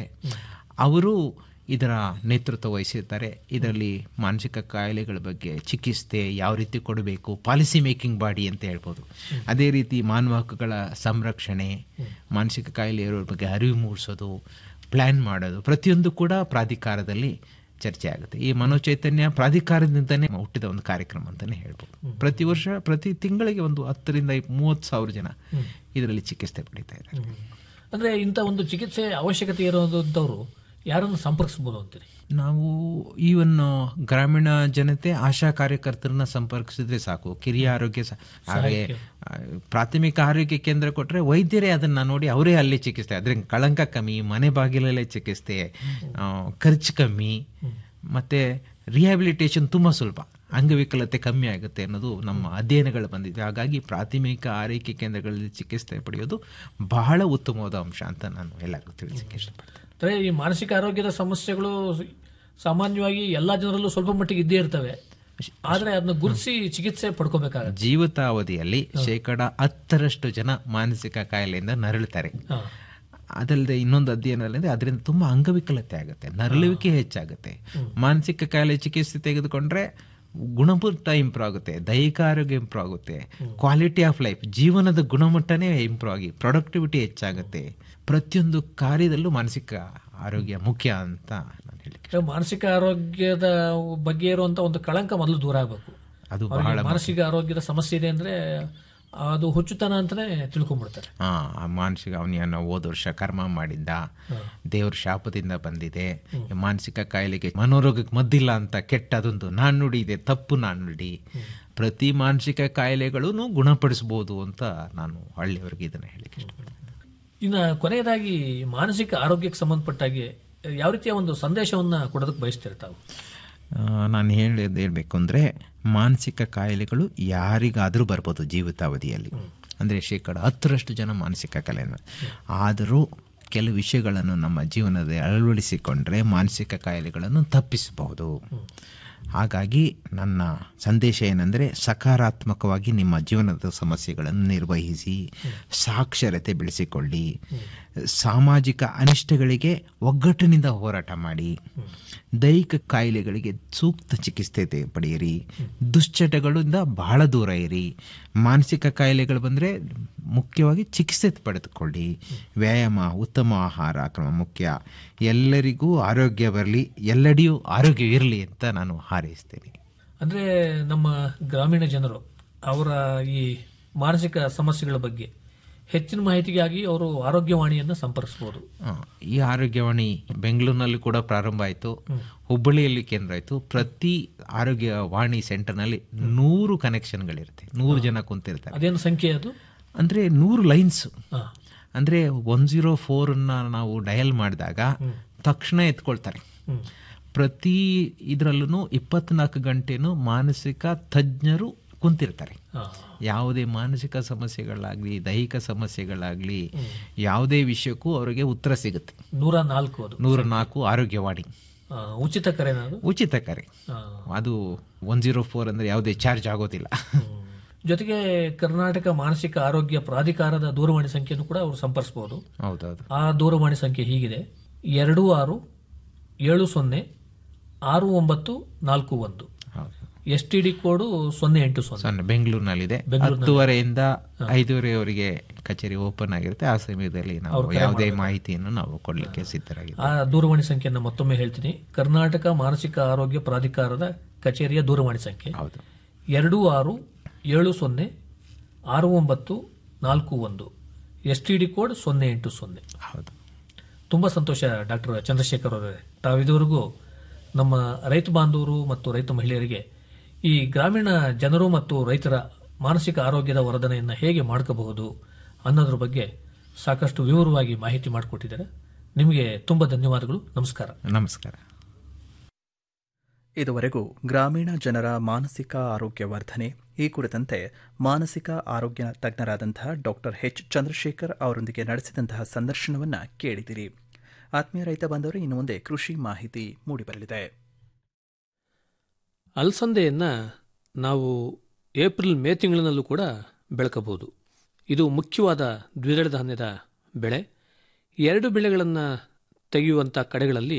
ಅವರು ಇದರ ನೇತೃತ್ವ ವಹಿಸಿರ್ತಾರೆ ಇದರಲ್ಲಿ ಮಾನಸಿಕ ಕಾಯಿಲೆಗಳ ಬಗ್ಗೆ ಚಿಕಿತ್ಸೆ ಯಾವ ರೀತಿ ಕೊಡಬೇಕು ಪಾಲಿಸಿ ಮೇಕಿಂಗ್ ಬಾಡಿ ಅಂತ ಹೇಳ್ಬೋದು ಅದೇ ರೀತಿ ಮಾನವ ಹಕ್ಕುಗಳ ಸಂರಕ್ಷಣೆ ಮಾನಸಿಕ ಕಾಯಿಲೆ ಇರೋರ ಬಗ್ಗೆ ಅರಿವು ಮೂಡಿಸೋದು ಪ್ಲ್ಯಾನ್ ಮಾಡೋದು ಪ್ರತಿಯೊಂದು ಕೂಡ ಪ್ರಾಧಿಕಾರದಲ್ಲಿ ಚರ್ಚೆ ಆಗುತ್ತೆ ಈ ಮನೋಚೈತನ್ಯ ಪ್ರಾಧಿಕಾರದಿಂದನೇ ಹುಟ್ಟಿದ ಒಂದು ಕಾರ್ಯಕ್ರಮ ಅಂತಲೇ ಹೇಳ್ಬೋದು ಪ್ರತಿ ವರ್ಷ ಪ್ರತಿ ತಿಂಗಳಿಗೆ ಒಂದು ಹತ್ತರಿಂದ ಮೂವತ್ತು ಸಾವಿರ ಜನ ಇದರಲ್ಲಿ ಚಿಕಿತ್ಸೆ ಪಡಿತಾ ಇದ್ದಾರೆ ಅಂದ್ರೆ ಇಂಥ ಒಂದು ಚಿಕಿತ್ಸೆ ಅವಶ್ಯಕತೆ ಇರುವಂತವ್ರು ಯಾರನ್ನು ಸಂಪರ್ಕಿಸಬಹುದು ಅಂತೀರಿ ನಾವು ಈವನ್ ಗ್ರಾಮೀಣ ಜನತೆ ಆಶಾ ಕಾರ್ಯಕರ್ತರನ್ನ ಸಂಪರ್ಕಿಸಿದ್ರೆ ಸಾಕು ಕಿರಿಯ ಆರೋಗ್ಯ ಸ- ಹಾಗೆ ಆ, ಪ್ರಾಥಮಿಕ ಆರೋಗ್ಯ ಕೇಂದ್ರ ಕೊಟ್ಟರೆ ವೈದ್ಯರೇ ಅದನ್ನ ನೋಡಿ ಅವರೇ ಅಲ್ಲಿ ಚಿಕಿತ್ಸೆ ಅದ್ರ ಕಳಂಕ ಕಮ್ಮಿ ಮನೆ ಬಾಗಿಲಲ್ಲೇ ಚಿಕಿತ್ಸೆ ಆ, ಖರ್ಚು ಕಮ್ಮಿ ಮತ್ತೆ ರಿಹ್ಯಾಬಿಲಿಟೇಷನ್ ತುಂಬ ಸುಲಭ ಅಂಗವಿಕಲತೆ ಕಮ್ಮಿ ಆಗುತ್ತೆ ಅನ್ನೋದು ನಮ್ಮ ಅಧ್ಯಯನಗಳು ಬಂದಿದೆ ಹಾಗಾಗಿ ಪ್ರಾಥಮಿಕ ಆರೈಕೆ ಕೇಂದ್ರಗಳಲ್ಲಿ ಚಿಕಿತ್ಸೆ ಪಡೆಯೋದು ಬಹಳ ಉತ್ತಮವಾದ ಅಂಶ ಅಂತ ನಾನು ಎಲ್ಲರಿಗೂ ತಿಳಿಸಕ್ಕೆ ಇಷ್ಟಪಡ್ತೀನಿ ಅಂದ್ರೆ ಈ ಮಾನಸಿಕ ಆರೋಗ್ಯದ ಸಮಸ್ಯೆಗಳು ಸಾಮಾನ್ಯವಾಗಿ ಎಲ್ಲಾ ಜನರಲ್ಲೂ ಸ್ವಲ್ಪ ಮಟ್ಟಿಗೆ ಇದ್ದೇ ಇರ್ತವೆ ಆದ್ರೆ ಅದನ್ನ ಗುರುತಿಸಿ ಚಿಕಿತ್ಸೆ ಪಡ್ಕೋಬೇಕಾಗತ್ತೆ ಜೀವಿತಾವಧಿಯಲ್ಲಿ ಶೇಕಡ ಹತ್ತರಷ್ಟು ಜನ ಮಾನಸಿಕ ಕಾಯಿಲೆಯಿಂದ ನರಳುತ್ತಾರೆ ಹಾ. ಅದಲ್ಲದೆ ಇನ್ನೊಂದು ಅಧ್ಯಯನದಲ್ಲಿ ಅದರಿಂದ ತುಂಬಾ ಅಂಗವಿಕಲತೆ ಆಗುತ್ತೆ ನರಳುವಿಕೆ ಹೆಚ್ಚಾಗುತ್ತೆ ಮಾನಸಿಕ ಕಾಯಿಲೆ ಚಿಕಿತ್ಸೆ ತೆಗೆದುಕೊಂಡ್ರೆ ಗುಣಮಟ್ಟ ಇಂಪ್ರೂವ್ ಆಗುತ್ತೆ ದೈಹಿಕ ಆರೋಗ್ಯ ಇಂಪ್ರೂವ್ ಆಗುತ್ತೆ ಕ್ವಾಲಿಟಿ ಆಫ್ ಲೈಫ್ ಜೀವನದ ಗುಣಮಟ್ಟನೇ ಇಂಪ್ರೂವ್ ಆಗಿ ಪ್ರೊಡಕ್ಟಿವಿಟಿ ಹೆಚ್ಚಾಗುತ್ತೆ ಪ್ರತಿಯೊಂದು ಕಾರ್ಯದಲ್ಲೂ ಮಾನಸಿಕ ಆರೋಗ್ಯ ಮುಖ್ಯ ಅಂತ ನಾನು ಹೇಳಿಕ್ಕೆ ಅಂದ್ರೆ ಮಾನಸಿಕ ಆರೋಗ್ಯದ ಬಗ್ಗೆ ಇರುವಂತ ಒಂದು ಕಳಂಕ ಮೊದಲು ದೂರ ಆಗಬೇಕು ಅದು ಅವ್ರಿಗೆ ಮಾನಸಿಕ ಆರೋಗ್ಯದ ಸಮಸ್ಯೆ ಇದೆ ಅಂದ್ರೆ ಅದು ಹುಚ್ಚುತನ ಅಂತಾನೆ ತಿಳ್ಕೊಂಡ್ಬಿಡ್ತಾರೆ ಹಾ ಆ ಮಾನಸಿಕ ಅವನಿಯನ್ನು ಹೋದ ವರ್ಷ ಕರ್ಮ ಮಾಡಿದ್ದ ದೇವ್ರ ಶಾಪದಿಂದ ಬಂದಿದೆ ಮಾನಸಿಕ ಕಾಯಿಲೆಗೆ ಮನೋರೋಗಕ್ಕೆ ಮದ್ದಿಲ್ಲ ಅಂತ ಕೆಟ್ಟ ಅದೊಂದು ನಾಣ್ಣುಡಿ ಇದೆ ತಪ್ಪು ನಾಣ್ಣುಡಿ ಪ್ರತಿ ಮಾನಸಿಕ ಕಾಯಿಲೆಗಳನ್ನು ಗುಣಪಡಿಸಬಹುದು ಅಂತ ನಾನು ಹಳ್ಳಿಯವರಿಗೆ ಇದನ್ನ ಹೇಳಿಕ್ಕೆ ಇಷ್ಟಪಡ್ತೀನಿ ಇನ್ನು ಕೊನೆಯದಾಗಿ ಮಾನಸಿಕ ಆರೋಗ್ಯಕ್ಕೆ ಸಂಬಂಧಪಟ್ಟಾಗೆ ಯಾವ ರೀತಿಯ ಒಂದು ಸಂದೇಶವನ್ನ ಕೊಡೋದಕ್ಕೆ ಬಯಸ್ತಿರ್ತಾವೆ ನಾನು ಹೇಳೋದು ಹೇಳಬೇಕು ಅಂದರೆ ಮಾನಸಿಕ ಕಾಯಿಲೆಗಳು ಯಾರಿಗಾದರೂ ಬರ್ಬೋದು ಜೀವಿತಾವಧಿಯಲ್ಲಿ ಅಂದರೆ ಶೇಕಡ ಹತ್ತರಷ್ಟು ಜನ ಮಾನಸಿಕ ಕಾಯಿಲೆ ಆದರೂ ಕೆಲವು ವಿಷಯಗಳನ್ನು ನಮ್ಮ ಜೀವನದಲ್ಲಿ ಅಳವಡಿಸಿಕೊಂಡ್ರೆ ಮಾನಸಿಕ ಕಾಯಿಲೆಗಳನ್ನು ತಪ್ಪಿಸಬಹುದು ಹಾಗಾಗಿ ನನ್ನ ಸಂದೇಶ ಏನಂದರೆ ಸಕಾರಾತ್ಮಕವಾಗಿ ನಿಮ್ಮ ಜೀವನದ ಸಮಸ್ಯೆಗಳನ್ನು ನಿರ್ವಹಿಸಿ ಸಾಕ್ಷರತೆ ಬೆಳೆಸಿಕೊಳ್ಳಿ ಸಾಮಾಜಿಕ ಅನಿಷ್ಟಗಳಿಗೆ ಒಗ್ಗಟ್ಟಿನಿಂದ ಹೋರಾಟ ಮಾಡಿ ದೈಹಿಕ ಕಾಯಿಲೆಗಳಿಗೆ ಸೂಕ್ತ ಚಿಕಿತ್ಸೆ ತೆ- ಪಡೆಯಿರಿ ದುಶ್ಚಟಗಳಿಂದ ಬಹಳ ದೂರ ಇರಿ ಮಾನಸಿಕ ಕಾಯಿಲೆಗಳು ಬಂದರೆ ಮುಖ್ಯವಾಗಿ ಚಿಕಿತ್ಸೆ ಪಡೆದುಕೊಳ್ಳಿ ವ್ಯಾಯಾಮ ಉತ್ತಮ ಆಹಾರ ಕ್ರಮ ಮುಖ್ಯ ಎಲ್ಲರಿಗೂ ಆರೋಗ್ಯ ಬರಲಿ ಎಲ್ಲೆಡೆಯೂ ಆರೋಗ್ಯ ಇರಲಿ ಅಂತ ನಾನು ಹಾರೈಸ್ತೇನೆ ಅಂದ್ರೆ ನಮ್ಮ ಗ್ರಾಮೀಣ ಜನರು ಅವರ ಈ ಮಾನಸಿಕ ಸಮಸ್ಯೆಗಳ ಬಗ್ಗೆ ಹೆಚ್ಚಿನ ಮಾಹಿತಿಗಾಗಿ ಅವರು ಆರೋಗ್ಯವಾಣಿಯನ್ನ ಸಂಪರ್ಕಿಸಬಹುದು ಆ, ಈ ಆರೋಗ್ಯವಾಣಿ ಬೆಂಗಳೂರಿನಲ್ಲಿ ಕೂಡ ಪ್ರಾರಂಭ ಆಯಿತು ಹುಬ್ಬಳ್ಳಿಯಲ್ಲಿ ಕೇಂದ್ರ ಆಯಿತು ಪ್ರತಿ ಆರೋಗ್ಯ ವಾಣಿ ಸೆಂಟರ್ನಲ್ಲಿ ನೂರು ಕನೆಕ್ಷನ್ಗಳಿರುತ್ತೆ ನೂರು ಜನ ಕುಂತಿರ್ತಾರೆ ಅದೇನು ಸಂಖ್ಯೆ ಅದು ಅಂದರೆ ನೂರು ಲೈನ್ಸ್ ಹಾ. ಅಂದರೆ ಒನ್ ಜೀರೋ ಫೋರನ್ನು ನಾವು ಡಯಲ್ ಮಾಡಿದಾಗ ತಕ್ಷಣ ಎತ್ಕೊಳ್ತಾರೆ ಹ್ಮ್. ಪ್ರತಿ ಇದರಲ್ಲೂ ಇಪ್ಪತ್ನಾಲ್ಕು ಗಂಟೆನೂ ಮಾನಸಿಕ ತಜ್ಞರು ಕುಂತಿರ್ತಾರೆ ಹಾ. ಯಾವುದೇ ಮಾನಸಿಕ ಸಮಸ್ಯೆಗಳಾಗಲಿ ದೈಹಿಕ ಸಮಸ್ಯೆಗಳಾಗಲಿ ಯಾವುದೇ ವಿಷಯಕ್ಕೂ ಅವರಿಗೆ ಉತ್ತರ ಸಿಗುತ್ತೆ ನೂರ ನಾಲ್ಕು ಅದು ನೂರ ನಾಲ್ಕು ಆರೋಗ್ಯವಾಣಿ ಆ, ಉಚಿತ ಕರೆನ ಅದು ಉಚಿತ ಕರೆ ಆ, ಅದು ಒನ್ ಜೀರೋ ಫೋರ್ ಅಂದರೆ ಯಾವುದೇ ಚಾರ್ಜ್ ಆಗೋದಿಲ್ಲ ಹ್ಮ್. ಜೊತೆಗೆ ಕರ್ನಾಟಕ ಮಾನಸಿಕ ಆರೋಗ್ಯ ಪ್ರಾಧಿಕಾರದ ದೂರವಾಣಿ ಸಂಖ್ಯೆಯನ್ನು ಕೂಡ ಅವರು ಸಂಪರ್ಸಬಹುದು ಹೌದೌದು ಆ ದೂರವಾಣಿ ಸಂಖ್ಯೆ ಹೀಗಿದೆ ಎರಡು ಆರು ಏಳು ಸೊನ್ನೆ ಆರು ಒಂಬತ್ತು ನಾಲ್ಕು ಒಂದು ಹೌದು ಎಸ್ ಟಿ ಡಿ ಕೋಡು ಸೊನ್ನೆ ಎಂಟು ಸೊನ್ನೆ ಸಣ್ಣ ಬೆಂಗಳೂರಿನಲ್ಲಿದೆ ಹತ್ತುವರೆಯಿಂದ ಐದೂವರೆವರೆಗೆ ಕಚೇರಿ ಓಪನ್ ಆಗಿರುತ್ತೆ ಆ ಸಮಯದಲ್ಲಿ ನಾವು ಯಾವುದೇ ಮಾಹಿತಿಯನ್ನು ನಾವು ಕೊಡಲಿಕ್ಕೆ ಸಿದ್ಧರಾಗಿದ್ದೇವೆ ಆ ದೂರವಾಣಿ ಸಂಖ್ಯೆಯನ್ನು ಮತ್ತೊಮ್ಮೆ ಹೇಳ್ತೀನಿ ಕರ್ನಾಟಕ ಮಾನಸಿಕ ಆರೋಗ್ಯ ಪ್ರಾಧಿಕಾರದ ಕಚೇರಿಯ ದೂರವಾಣಿ ಸಂಖ್ಯೆ ಹೌದು ಎರಡು ಆರು ಏಳು ಸೊನ್ನೆ ಆರು ಒಂಬತ್ತು ನಾಲ್ಕು ಒಂದು ಎಸ್ ಟಿ ಡಿ ಕೋಡ್ ಸೊನ್ನೆ ಎಂಟು ಸೊನ್ನೆ ಹೌದು ತುಂಬ ಸಂತೋಷ ಡಾಕ್ಟರ್ ಚಂದ್ರಶೇಖರ್ ಅವರೇ ತಾವಿದುವರೆಗೂ ನಮ್ಮ ರೈತ ಬಾಂಧವರು ಮತ್ತು ರೈತ ಮಹಿಳೆಯರಿಗೆ ಈ ಗ್ರಾಮೀಣ ಜನರು ಮತ್ತು ರೈತರ ಮಾನಸಿಕ ಆರೋಗ್ಯದ ವರ್ಧನೆಯನ್ನು ಹೇಗೆ ಮಾಡ್ಕೋಬಹುದು ಅನ್ನೋದ್ರ ಬಗ್ಗೆ ಸಾಕಷ್ಟು ವಿವರವಾಗಿ ಮಾಹಿತಿ ಮಾಡಿಕೊಟ್ಟಿದ್ದಾರೆ ನಿಮಗೆ ತುಂಬ ಧನ್ಯವಾದಗಳು ನಮಸ್ಕಾರ ನಮಸ್ಕಾರ ಇದುವರೆಗೂ ಗ್ರಾಮೀಣ ಜನರ ಮಾನಸಿಕ ಆರೋಗ್ಯ ವರ್ಧನೆ ಈ ಕುರಿತಂತೆ ಮಾನಸಿಕ ಆರೋಗ್ಯ ತಜ್ಞರಾದಂತಹ ಡಾಕ್ಟರ್ ಎಚ್ ಚಂದ್ರಶೇಖರ್ ಅವರೊಂದಿಗೆ ನಡೆಸಿದಂತಹ ಸಂದರ್ಶನವನ್ನು ಕೇಳಿದಿರಿ ಆತ್ಮೀಯ ರೈತ ಬಂದವರು ಇನ್ನು ಮುಂದೆ ಕೃಷಿ ಮಾಹಿತಿ ಮೂಡಿಬರಲಿದೆ ಅಲಸಂದೆಯನ್ನು ನಾವು ಏಪ್ರಿಲ್ ಮೇ ತಿಂಗಳಿನಲ್ಲೂ ಕೂಡ ಬೆಳಕಬಹುದು ಇದು ಮುಖ್ಯವಾದ ದ್ವಿದಳ ಧಾನ್ಯದ ಬೆಳೆ ಎರಡು ಬೆಳೆಗಳನ್ನು ತೆಗೆಯುವಂಥ ಕಡೆಗಳಲ್ಲಿ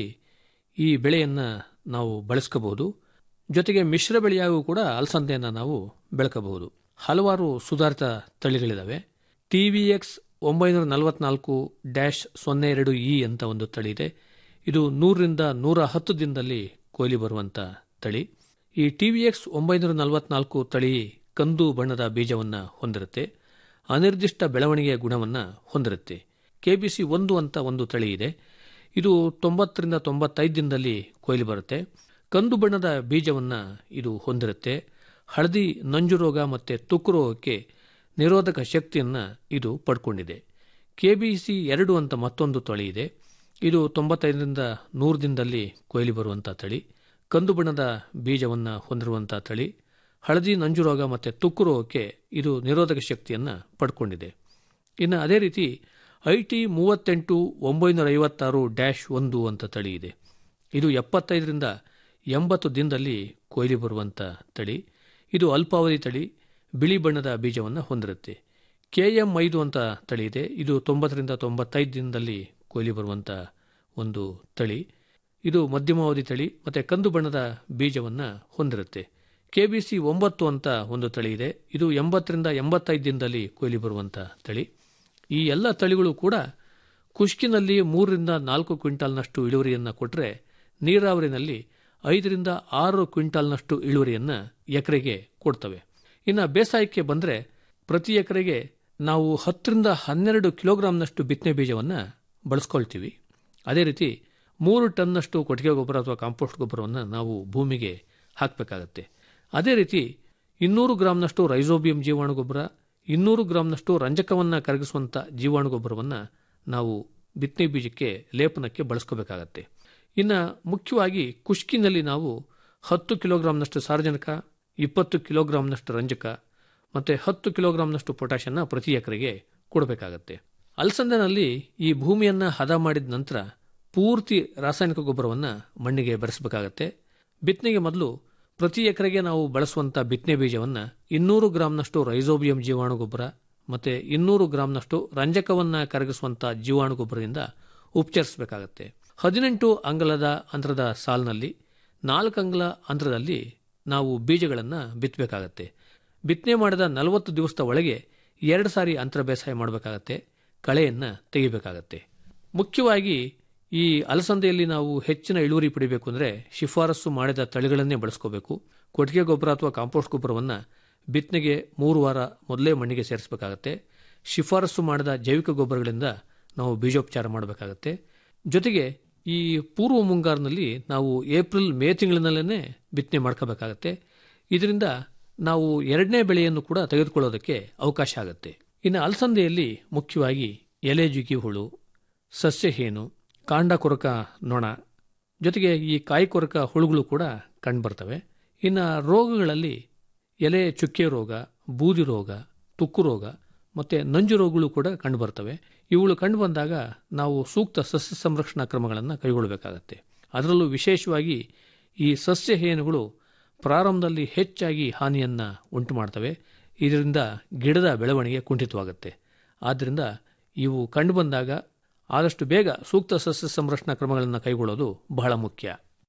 ಈ ಬೆಳೆಯನ್ನು ನಾವು ಬಳಸ್ಕೋಬಹುದು ಜೊತೆಗೆ ಮಿಶ್ರ ಬೆಳೆಯಾಗೂ ಕೂಡ ಅಲಸಂದೆಯನ್ನು ನಾವು ಬೆಳಕಬಹುದು ಹಲವಾರು ಸುಧಾರಿತ ತಳಿಗಳಿದ್ದಾವೆ ಟಿ ವಿ ಎಕ್ಸ್ ಒಂಬೈನೂರ ನಲವತ್ನಾಲ್ಕು ಡ್ಯಾಶ್ ಸೊನ್ನೆ ಎರಡು ಇ ಅಂತ ಒಂದು ತಳಿ ಇದೆ ಇದು ನೂರರಿಂದ ನೂರ ಹತ್ತು ದಿನದಲ್ಲಿ ಕೊಯ್ಲಿ ಬರುವಂಥ ತಳಿ ಈ ಟಿ ವಿ ಎಕ್ಸ್ ಒಂಬೈನೂರ ನಲವತ್ನಾಲ್ಕು ತಳಿ ಕಂದು ಬಣ್ಣದ ಬೀಜವನ್ನು ಹೊಂದಿರುತ್ತೆ ಅನಿರ್ದಿಷ್ಟ ಬೆಳವಣಿಗೆಯ ಗುಣವನ್ನು ಹೊಂದಿರುತ್ತೆ ಕೆಬಿಸಿ ಒಂದು ಅಂತ ಒಂದು ತಳಿ ಇದೆ ಇದು ತೊಂಬತ್ತರಿಂದ ತೊಂಬತ್ತೈದು ದಿನದಲ್ಲಿ ಕೊಯ್ಲು ಬರುತ್ತೆ ಕಂದು ಬಣ್ಣದ ಬೀಜವನ್ನು ಇದು ಹೊಂದಿರುತ್ತೆ ಹಳದಿ ನಂಜು ರೋಗ ಮತ್ತು ತುಕ್ಕು ರೋಗಕ್ಕೆ ನಿರೋಧಕ ಶಕ್ತಿಯನ್ನು ಇದು ಪಡ್ಕೊಂಡಿದೆ ಕೆಬಿಸಿ ಎರಡು ಅಂತ ಮತ್ತೊಂದು ತಳಿ ಇದೆ ಇದು ತೊಂಬತ್ತೈದರಿಂದ ನೂರು ದಿನದಲ್ಲಿ ಕೊಯ್ಲಿ ಬರುವಂಥ ತಳಿ ಕಂದು ಬಣ್ಣದ ಬೀಜವನ್ನು ಹೊಂದಿರುವಂಥ ತಳಿ ಹಳದಿ ನಂಜು ರೋಗ ಮತ್ತು ತುಕ್ಕು ರೋಗಕ್ಕೆ ಇದು ನಿರೋಧಕ ಶಕ್ತಿಯನ್ನು ಪಡ್ಕೊಂಡಿದೆ ಇನ್ನು ಅದೇ ರೀತಿ ಐ ಟಿ ಮೂವತ್ತೆಂಟು ಒಂಬೈನೂರ ಐವತ್ತಾರು ಡ್ಯಾಶ್ ಒಂದು ಅಂತ ತಳಿ ಇದೆ ಇದು ಎಪ್ಪತ್ತೈದರಿಂದ ಎಂಬತ್ತು ದಿನದಲ್ಲಿ ಕೊಯ್ಲಿ ಬರುವಂಥ ತಳಿ ಇದು ಅಲ್ಪಾವಧಿ ತಳಿ ಬಿಳಿ ಬಣ್ಣದ ಬೀಜವನ್ನು ಹೊಂದಿರುತ್ತೆ ಕೆ ಎಂ ಐದು ಅಂತ ತಳಿ ಇದೆ ಇದು ತೊಂಬತ್ತರಿಂದ ತೊಂಬತ್ತೈದು ದಿನದಲ್ಲಿ ಕೊಯ್ಲಿ ಬರುವಂಥ ಒಂದು ತಳಿ ಇದು ಮಧ್ಯಮಾವಧಿ ತಳಿ ಮತ್ತು ಕಂದು ಬಣ್ಣದ ಬೀಜವನ್ನು ಹೊಂದಿರುತ್ತೆ ಕೆ ಬಿ ಸಿ ಒಂಬತ್ತು ಅಂತ ಒಂದು ತಳಿ ಇದೆ ಇದು ಎಂಬತ್ತರಿಂದ ಎಂಬತ್ತೈದು ದಿನದಲ್ಲಿ ಕೊಯ್ಲಿ ಬರುವಂಥ ತಳಿ ಈ ಎಲ್ಲ ತಳಿಗಳು ಕೂಡ ಕುಷ್ಕಿನಲ್ಲಿ ಮೂರರಿಂದ ನಾಲ್ಕು ಕ್ವಿಂಟಾಲ್ನಷ್ಟು ಇಳುವರಿಯನ್ನು ಕೊಟ್ಟರೆ ನೀರಾವರಿನಲ್ಲಿ ಐದರಿಂದ ಆರು ಕ್ವಿಂಟಾಲ್ನಷ್ಟು ಇಳುವರಿಯನ್ನು ಎಕರೆಗೆ ಕೊಡ್ತವೆ ಇನ್ನು ಬೇಸಾಯಕ್ಕೆ ಬಂದರೆ ಪ್ರತಿ ಎಕರೆಗೆ ನಾವು ಹತ್ತರಿಂದ ಹನ್ನೆರಡು ಕಿಲೋಗ್ರಾಂನಷ್ಟು ಬಿತ್ತನೆ ಬೀಜವನ್ನು ಬಳಸ್ಕೊಳ್ತೀವಿ ಅದೇ ರೀತಿ ಮೂರು ಟನ್ನಷ್ಟು ಕೊಟ್ಟಿಗೆ ಗೊಬ್ಬರ ಅಥವಾ ಕಾಂಪೋಸ್ಟ್ ಗೊಬ್ಬರವನ್ನು ನಾವು ಭೂಮಿಗೆ ಹಾಕಬೇಕಾಗತ್ತೆ ಅದೇ ರೀತಿ ಇನ್ನೂರು ಗ್ರಾಂನಷ್ಟು ರೈಸೋಬಿಯಂ ಜೀವಾಣು ಗೊಬ್ಬರ ಇನ್ನೂರು ಗ್ರಾಂನಷ್ಟು ರಂಜಕವನ್ನು ಕರಗಿಸುವಂಥ ಜೀವಾಣು ಗೊಬ್ಬರವನ್ನು ನಾವು ಬಿತ್ತನೆ ಬೀಜಕ್ಕೆ ಲೇಪನಕ್ಕೆ ಬಳಸ್ಕೋಬೇಕಾಗತ್ತೆ ಇನ್ನು ಮುಖ್ಯವಾಗಿ ಕುಷ್ಕಿನಲ್ಲಿ ನಾವು ಹತ್ತು ಕಿಲೋಗ್ರಾಂನಷ್ಟು ಸಾರಜನಕ ಇಪ್ಪತ್ತು ಕಿಲೋಗ್ರಾಂನಷ್ಟು ರಂಜಕ ಮತ್ತು ಹತ್ತು ಕಿಲೋಗ್ರಾಂನಷ್ಟು ಪೊಟ್ಯಾಷನ್ನ ಪ್ರತಿ ಎಕರೆಗೆ ಕೊಡಬೇಕಾಗತ್ತೆ ಅಲಸಂದನಲ್ಲಿ ಈ ಭೂಮಿಯನ್ನು ಹದ ಮಾಡಿದ ನಂತರ ಪೂರ್ತಿ ರಾಸಾಯನಿಕ ಗೊಬ್ಬರವನ್ನು ಮಣ್ಣಿಗೆ ಬೆರೆಸಬೇಕಾಗತ್ತೆ ಬಿತ್ತನೆಗೆ ಮೊದಲು ಪ್ರತಿ ಎಕರೆಗೆ ನಾವು ಬಳಸುವಂಥ ಬಿತ್ತನೆ ಬೀಜವನ್ನು ಇನ್ನೂರು ಗ್ರಾಂನಷ್ಟು ರೈಸೋಬಿಯಂ ಜೀವಾಣು ಗೊಬ್ಬರ ಮತ್ತು ಇನ್ನೂರು ಗ್ರಾಂನಷ್ಟು ರಂಜಕವನ್ನು ಕರಗಿಸುವಂಥ ಜೀವಾಣು ಗೊಬ್ಬರದಿಂದ ಉಪಚರಿಸಬೇಕಾಗತ್ತೆ ಹದಿನೆಂಟು ಅಂಗಲದ ಅಂತರದ ಸಾಲಿನಲ್ಲಿ ನಾಲ್ಕು ಅಂಗಲ ಅಂತರದಲ್ಲಿ ನಾವು ಬೀಜಗಳನ್ನು ಬಿತ್ತಬೇಕಾಗತ್ತೆ ಬಿತ್ತನೆ ಮಾಡಿದ ನಲವತ್ತು ದಿವಸದ ಒಳಗೆ ಎರಡು ಸಾರಿ ಅಂತರ ಬೇಸಾಯ ಮಾಡಬೇಕಾಗತ್ತೆ ಕಳೆಯನ್ನು ತೆಗಿಬೇಕಾಗತ್ತೆ ಮುಖ್ಯವಾಗಿ ಈ ಅಲಸಂದೆಯಲ್ಲಿ ನಾವು ಹೆಚ್ಚಿನ ಇಳುವರಿ ಪಡಿಬೇಕು ಅಂದರೆ ಶಿಫಾರಸು ಮಾಡಿದ ತಳಿಗಳನ್ನೇ ಬಳಸ್ಕೋಬೇಕು ಕೊಟ್ಟಿಗೆ ಗೊಬ್ಬರ ಅಥವಾ ಕಾಂಪೋಸ್ಟ್ ಗೊಬ್ಬರವನ್ನು ಬಿತ್ತನೆಗೆ ಮೂರು ವಾರ ಮೊದಲೇ ಮಣ್ಣಿಗೆ ಸೇರಿಸಬೇಕಾಗತ್ತೆ ಶಿಫಾರಸು ಮಾಡಿದ ಜೈವಿಕ ಗೊಬ್ಬರಗಳಿಂದ ನಾವು ಬೀಜೋಪಚಾರ ಮಾಡಬೇಕಾಗತ್ತೆ ಜೊತೆಗೆ ಈ ಪೂರ್ವ ಮುಂಗಾರಿನಲ್ಲಿ ನಾವು ಏಪ್ರಿಲ್ ಮೇ ತಿಂಗಳಿನಲ್ಲೇ ಬಿತ್ತನೆ ಮಾಡ್ಕೋಬೇಕಾಗತ್ತೆ ಇದರಿಂದ ನಾವು ಎರಡನೇ ಬೆಳೆಯನ್ನು ಕೂಡ ತೆಗೆದುಕೊಳ್ಳೋದಕ್ಕೆ ಅವಕಾಶ ಆಗುತ್ತೆ ಇನ್ನು ಅಲಸಂದೆಯಲ್ಲಿ ಮುಖ್ಯವಾಗಿ ಎಲೆ ಜುಗಿ ಹುಳು ಸಸ್ಯಹೇನು ಕಾಂಡ ಕೊರಕ ನೊಣ ಜೊತೆಗೆ ಈ ಕಾಯಿ ಕೊರಕ ಹುಳುಗಳು ಕೂಡ ಕಂಡುಬರ್ತವೆ ಇನ್ನು ರೋಗಗಳಲ್ಲಿ ಎಲೆ ಚುಕ್ಕೆ ರೋಗ ಬೂದಿ ರೋಗ ತುಕ್ಕು ರೋಗ ಮತ್ತು ನಂಜು ರೋಗಗಳು ಕೂಡ ಕಂಡುಬರ್ತವೆ ಇವುಗಳು ಕಂಡು ಬಂದಾಗ ನಾವು ಸೂಕ್ತ ಸಸ್ಯ ಸಂರಕ್ಷಣಾ ಕ್ರಮಗಳನ್ನು ಕೈಗೊಳ್ಳಬೇಕಾಗತ್ತೆ ಅದರಲ್ಲೂ ವಿಶೇಷವಾಗಿ ಈ ಸಸ್ಯ ಹೇನುಗಳು ಪ್ರಾರಂಭದಲ್ಲಿ ಹೆಚ್ಚಾಗಿ ಹಾನಿಯನ್ನು ಉಂಟು ಮಾಡ್ತವೆ ಇದರಿಂದ ಗಿಡದ ಬೆಳವಣಿಗೆ ಕುಂಠಿತವಾಗುತ್ತೆ ಆದ್ದರಿಂದ ಇವು ಕಂಡುಬಂದಾಗ ಆದಷ್ಟು ಬೇಗ ಸೂಕ್ತ ಸಸ್ಯ ಸಂರಕ್ಷಣಾ ಕ್ರಮಗಳನ್ನು ಕೈಗೊಳ್ಳೋದು ಬಹಳ ಮುಖ್ಯ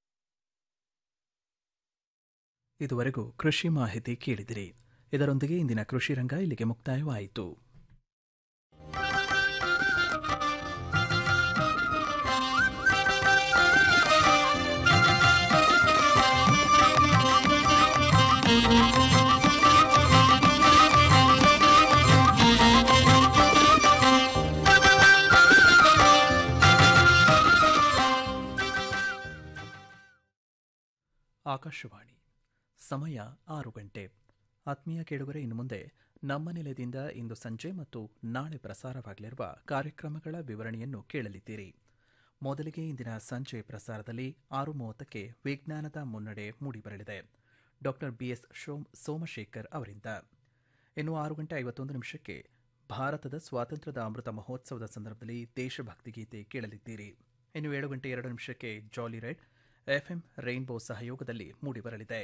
ಇದುವರೆಗೂ ಕೃಷಿ ಮಾಹಿತಿ ಕೇಳಿದಿರಿ ಇದರೊಂದಿಗೆ ಇಂದಿನ ಕೃಷಿ ರಂಗ ಇಲ್ಲಿಗೆ ಮುಕ್ತಾಯವಾಯಿತು ಆಕಾಶವಾಣಿ ಸಮಯ ಆರು ಗಂಟೆ ಆತ್ಮೀಯ ಕೇಳುಗರೆ ಇನ್ನು ಮುಂದೆ ನಮ್ಮ ನಿಲಯದಿಂದ ಇಂದು ಸಂಜೆ ಮತ್ತು ನಾಳೆ ಪ್ರಸಾರವಾಗಲಿರುವ ಕಾರ್ಯಕ್ರಮಗಳ ವಿವರಣೆಯನ್ನು ಕೇಳಲಿದ್ದೀರಿ ಮೊದಲಿಗೆ ಇಂದಿನ ಸಂಜೆ ಪ್ರಸಾರದಲ್ಲಿ ಆರು ಮೂವತ್ತಕ್ಕೆ ವಿಜ್ಞಾನದ ಮುನ್ನಡೆ ಮೂಡಿಬರಲಿದೆ ಡಾಕ್ಟರ್ ಬಿಎಸ್ ಸೋಮಶೇಖರ್ ಅವರಿಂದ ಇನ್ನು ಆರು ಗಂಟೆ ಐವತ್ತೊಂದು ನಿಮಿಷಕ್ಕೆ ಭಾರತದ ಸ್ವಾತಂತ್ರ್ಯದ ಅಮೃತ ಮಹೋತ್ಸವದ ಸಂದರ್ಭದಲ್ಲಿ ದೇಶಭಕ್ತಿ ಗೀತೆ ಕೇಳಲಿದ್ದೀರಿ ಇನ್ನು ಏಳು ಗಂಟೆ ಎರಡು ನಿಮಿಷಕ್ಕೆ ಜಾಲಿ ರೈಡ್ ಎಫ್ಎಂ ರೈನ್ಬೋ ಸಹಯೋಗದಲ್ಲಿ ಮೂಡಿಬರಲಿದೆ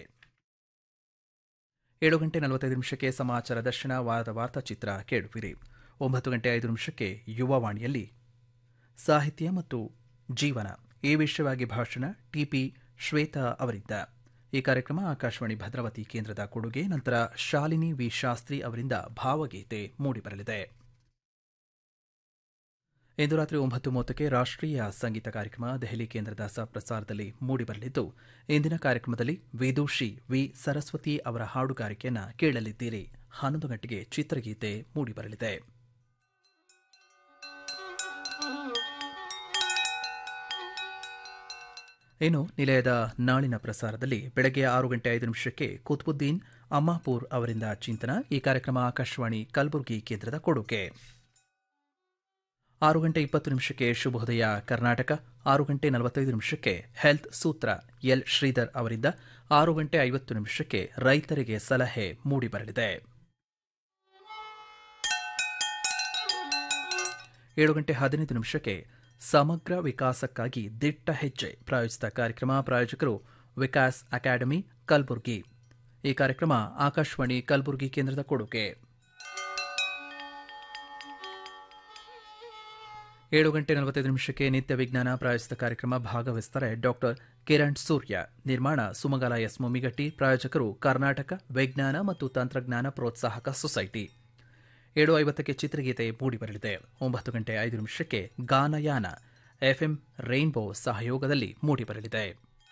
ಏಳು ಗಂಟೆ ನಲವತ್ತೈದು ನಿಮಿಷಕ್ಕೆ ಸಮಾಚಾರ ದರ್ಶನ ವಾರದ ವಾರ್ತಾಚಿತ್ರ ಕೇಳುವಿರಿ ಒಂಬತ್ತು ಗಂಟೆ ಐದು ನಿಮಿಷಕ್ಕೆ ಯುವವಾಣಿಯಲ್ಲಿ ಸಾಹಿತ್ಯ ಮತ್ತು ಜೀವನ ಈ ವಿಷಯವಾಗಿ ಭಾಷಣ ಟಿಪಿ ಶ್ವೇತಾ ಅವರಿಂದ ಈ ಕಾರ್ಯಕ್ರಮ ಆಕಾಶವಾಣಿ ಭದ್ರಾವತಿ ಕೇಂದ್ರದ ಕೊಡುಗೆ ನಂತರ ಶಾಲಿನಿ ವಿ ಶಾಸ್ತ್ರಿ ಅವರಿಂದ ಭಾವಗೀತೆ ಮೂಡಿಬರಲಿದೆ ಇಂದು ರಾತ್ರಿ ಒಂಬತ್ತು ಮೂವತ್ತಕ್ಕೆ ರಾಷ್ಟ್ರೀಯ ಸಂಗೀತ ಕಾರ್ಯಕ್ರಮ ದೆಹಲಿ ಕೇಂದ್ರದ ಪ್ರಸಾರದಲ್ಲಿ ಮೂಡಿಬರಲಿದ್ದು ಇಂದಿನ ಕಾರ್ಯಕ್ರಮದಲ್ಲಿ ವಿದೂಷಿ ವಿ ಸರಸ್ವತಿ ಅವರ ಹಾಡುಗಾರಿಕೆಯನ್ನು ಕೇಳಲಿದ್ದೀರಿ ಹನ್ನೊಂದು ಗಂಟೆಗೆ ಚಿತ್ರಗೀತೆ ಮೂಡಿಬರಲಿದೆ ಇನ್ನು ನಿಲಯದ ನಾಳಿನ ಪ್ರಸಾರದಲ್ಲಿ ಬೆಳಗ್ಗೆ ಆರು ಗಂಟೆ ಐದು ನಿಮಿಷಕ್ಕೆ ಕುತ್ಬುದ್ದೀನ್ ಅಮ್ಮಾಪುರ್ ಅವರಿಂದ ಚಿಂತನ ಈ ಕಾರ್ಯಕ್ರಮ ಆಕಾಶವಾಣಿ ಕಲಬುರಗಿ ಕೇಂದ್ರದ ಕೊಡುಗೆ ಆರು ಗಂಟೆ ಇಪ್ಪತ್ತು ನಿಮಿಷಕ್ಕೆ ಶುಭೋದಯ ಕರ್ನಾಟಕ ಆರು ಗಂಟೆ ನಲವತ್ತೈದು ನಿಮಿಷಕ್ಕೆ ಹೆಲ್ತ್ ಸೂತ್ರ ಎಲ್ ಶ್ರೀಧರ್ ಅವರಿಂದ ಆರು ಗಂಟೆ ಐವತ್ತು ನಿಮಿಷಕ್ಕೆ ರೈತರಿಗೆ ಸಲಹೆ ಮೂಡಿಬರಲಿದೆ ಏಳು ಗಂಟೆ ಹದಿನೈದು ನಿಮಿಷಕ್ಕೆ ಸಮಗ್ರ ವಿಕಾಸಕ್ಕಾಗಿ ದಿಟ್ಟ ಹೆಜ್ಜೆ ಪ್ರಾಯೋಜಿತ ಕಾರ್ಯಕ್ರಮ ಪ್ರಾಯೋಜಕರು ವಿಕಾಸ್ ಅಕಾಡೆಮಿ ಕಲಬುರಗಿ ಈ ಕಾರ್ಯಕ್ರಮ ಆಕಾಶವಾಣಿ ಕಲಬುರಗಿ ಕೇಂದ್ರದ ಕೊಡುಗೆ ಏಳು ಗಂಟೆ ನಲವತ್ತೈದು ನಿಮಿಷಕ್ಕೆ ನಿತ್ಯ ವಿಜ್ಞಾನ ಪ್ರಾಯೋಜಿತ ಕಾರ್ಯಕ್ರಮ ಭಾಗವಹಿಸುತ್ತಾರೆ ಡಾಕ್ಟರ್ ಕಿರಣ್ ಸೂರ್ಯ ನಿರ್ಮಾಣ ಸುಮಗಲ ಎಸ್ ಮುಮಿಗಟ್ಟಿ ಪ್ರಾಯೋಜಕರು ಕರ್ನಾಟಕ ವಿಜ್ಞಾನ ಮತ್ತು ತಂತ್ರಜ್ಞಾನ ಪ್ರೋತ್ಸಾಹಕ ಸೊಸೈಟಿ ಏಳು ಐವತ್ತಕ್ಕೆ ಚಿತ್ರಗೀತೆ ಮೂಡಿಬರಲಿದೆ ಒಂಬತ್ತು ಗಂಟೆ ಐದು ನಿಮಿಷಕ್ಕೆ ಗಾನಯಾನ ಎಫ್ಎಂ ರೈನ್ಬೋ ಸಹಯೋಗದಲ್ಲಿ ಮೂಡಿಬರಲಿದೆ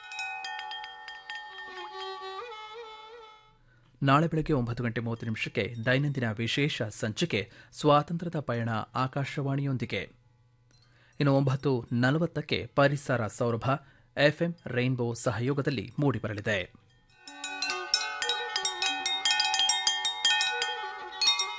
ನಾಳೆ ಬೆಳಗ್ಗೆ ಒಂಬತ್ತು ಗಂಟೆ ಮೂವತ್ತು ನಿಮಿಷಕ್ಕೆ ದೈನಂದಿನ ವಿಶೇಷ ಸಂಚಿಕೆ ಸ್ವಾತಂತ್ರ್ಯದ ಪಯಣ ಆಕಾಶವಾಣಿಯೊಂದಿಗೆ ಇನ್ನು ಒಂಬತ್ತು ನಲವತ್ತಕ್ಕೆ ಪರಿಸರ ಸೌರಭ ಎಫ್ಎಂ ರೈನ್ಬೋ ಸಹಯೋಗದಲ್ಲಿ ಮೂಡಿಬರಲಿದೆ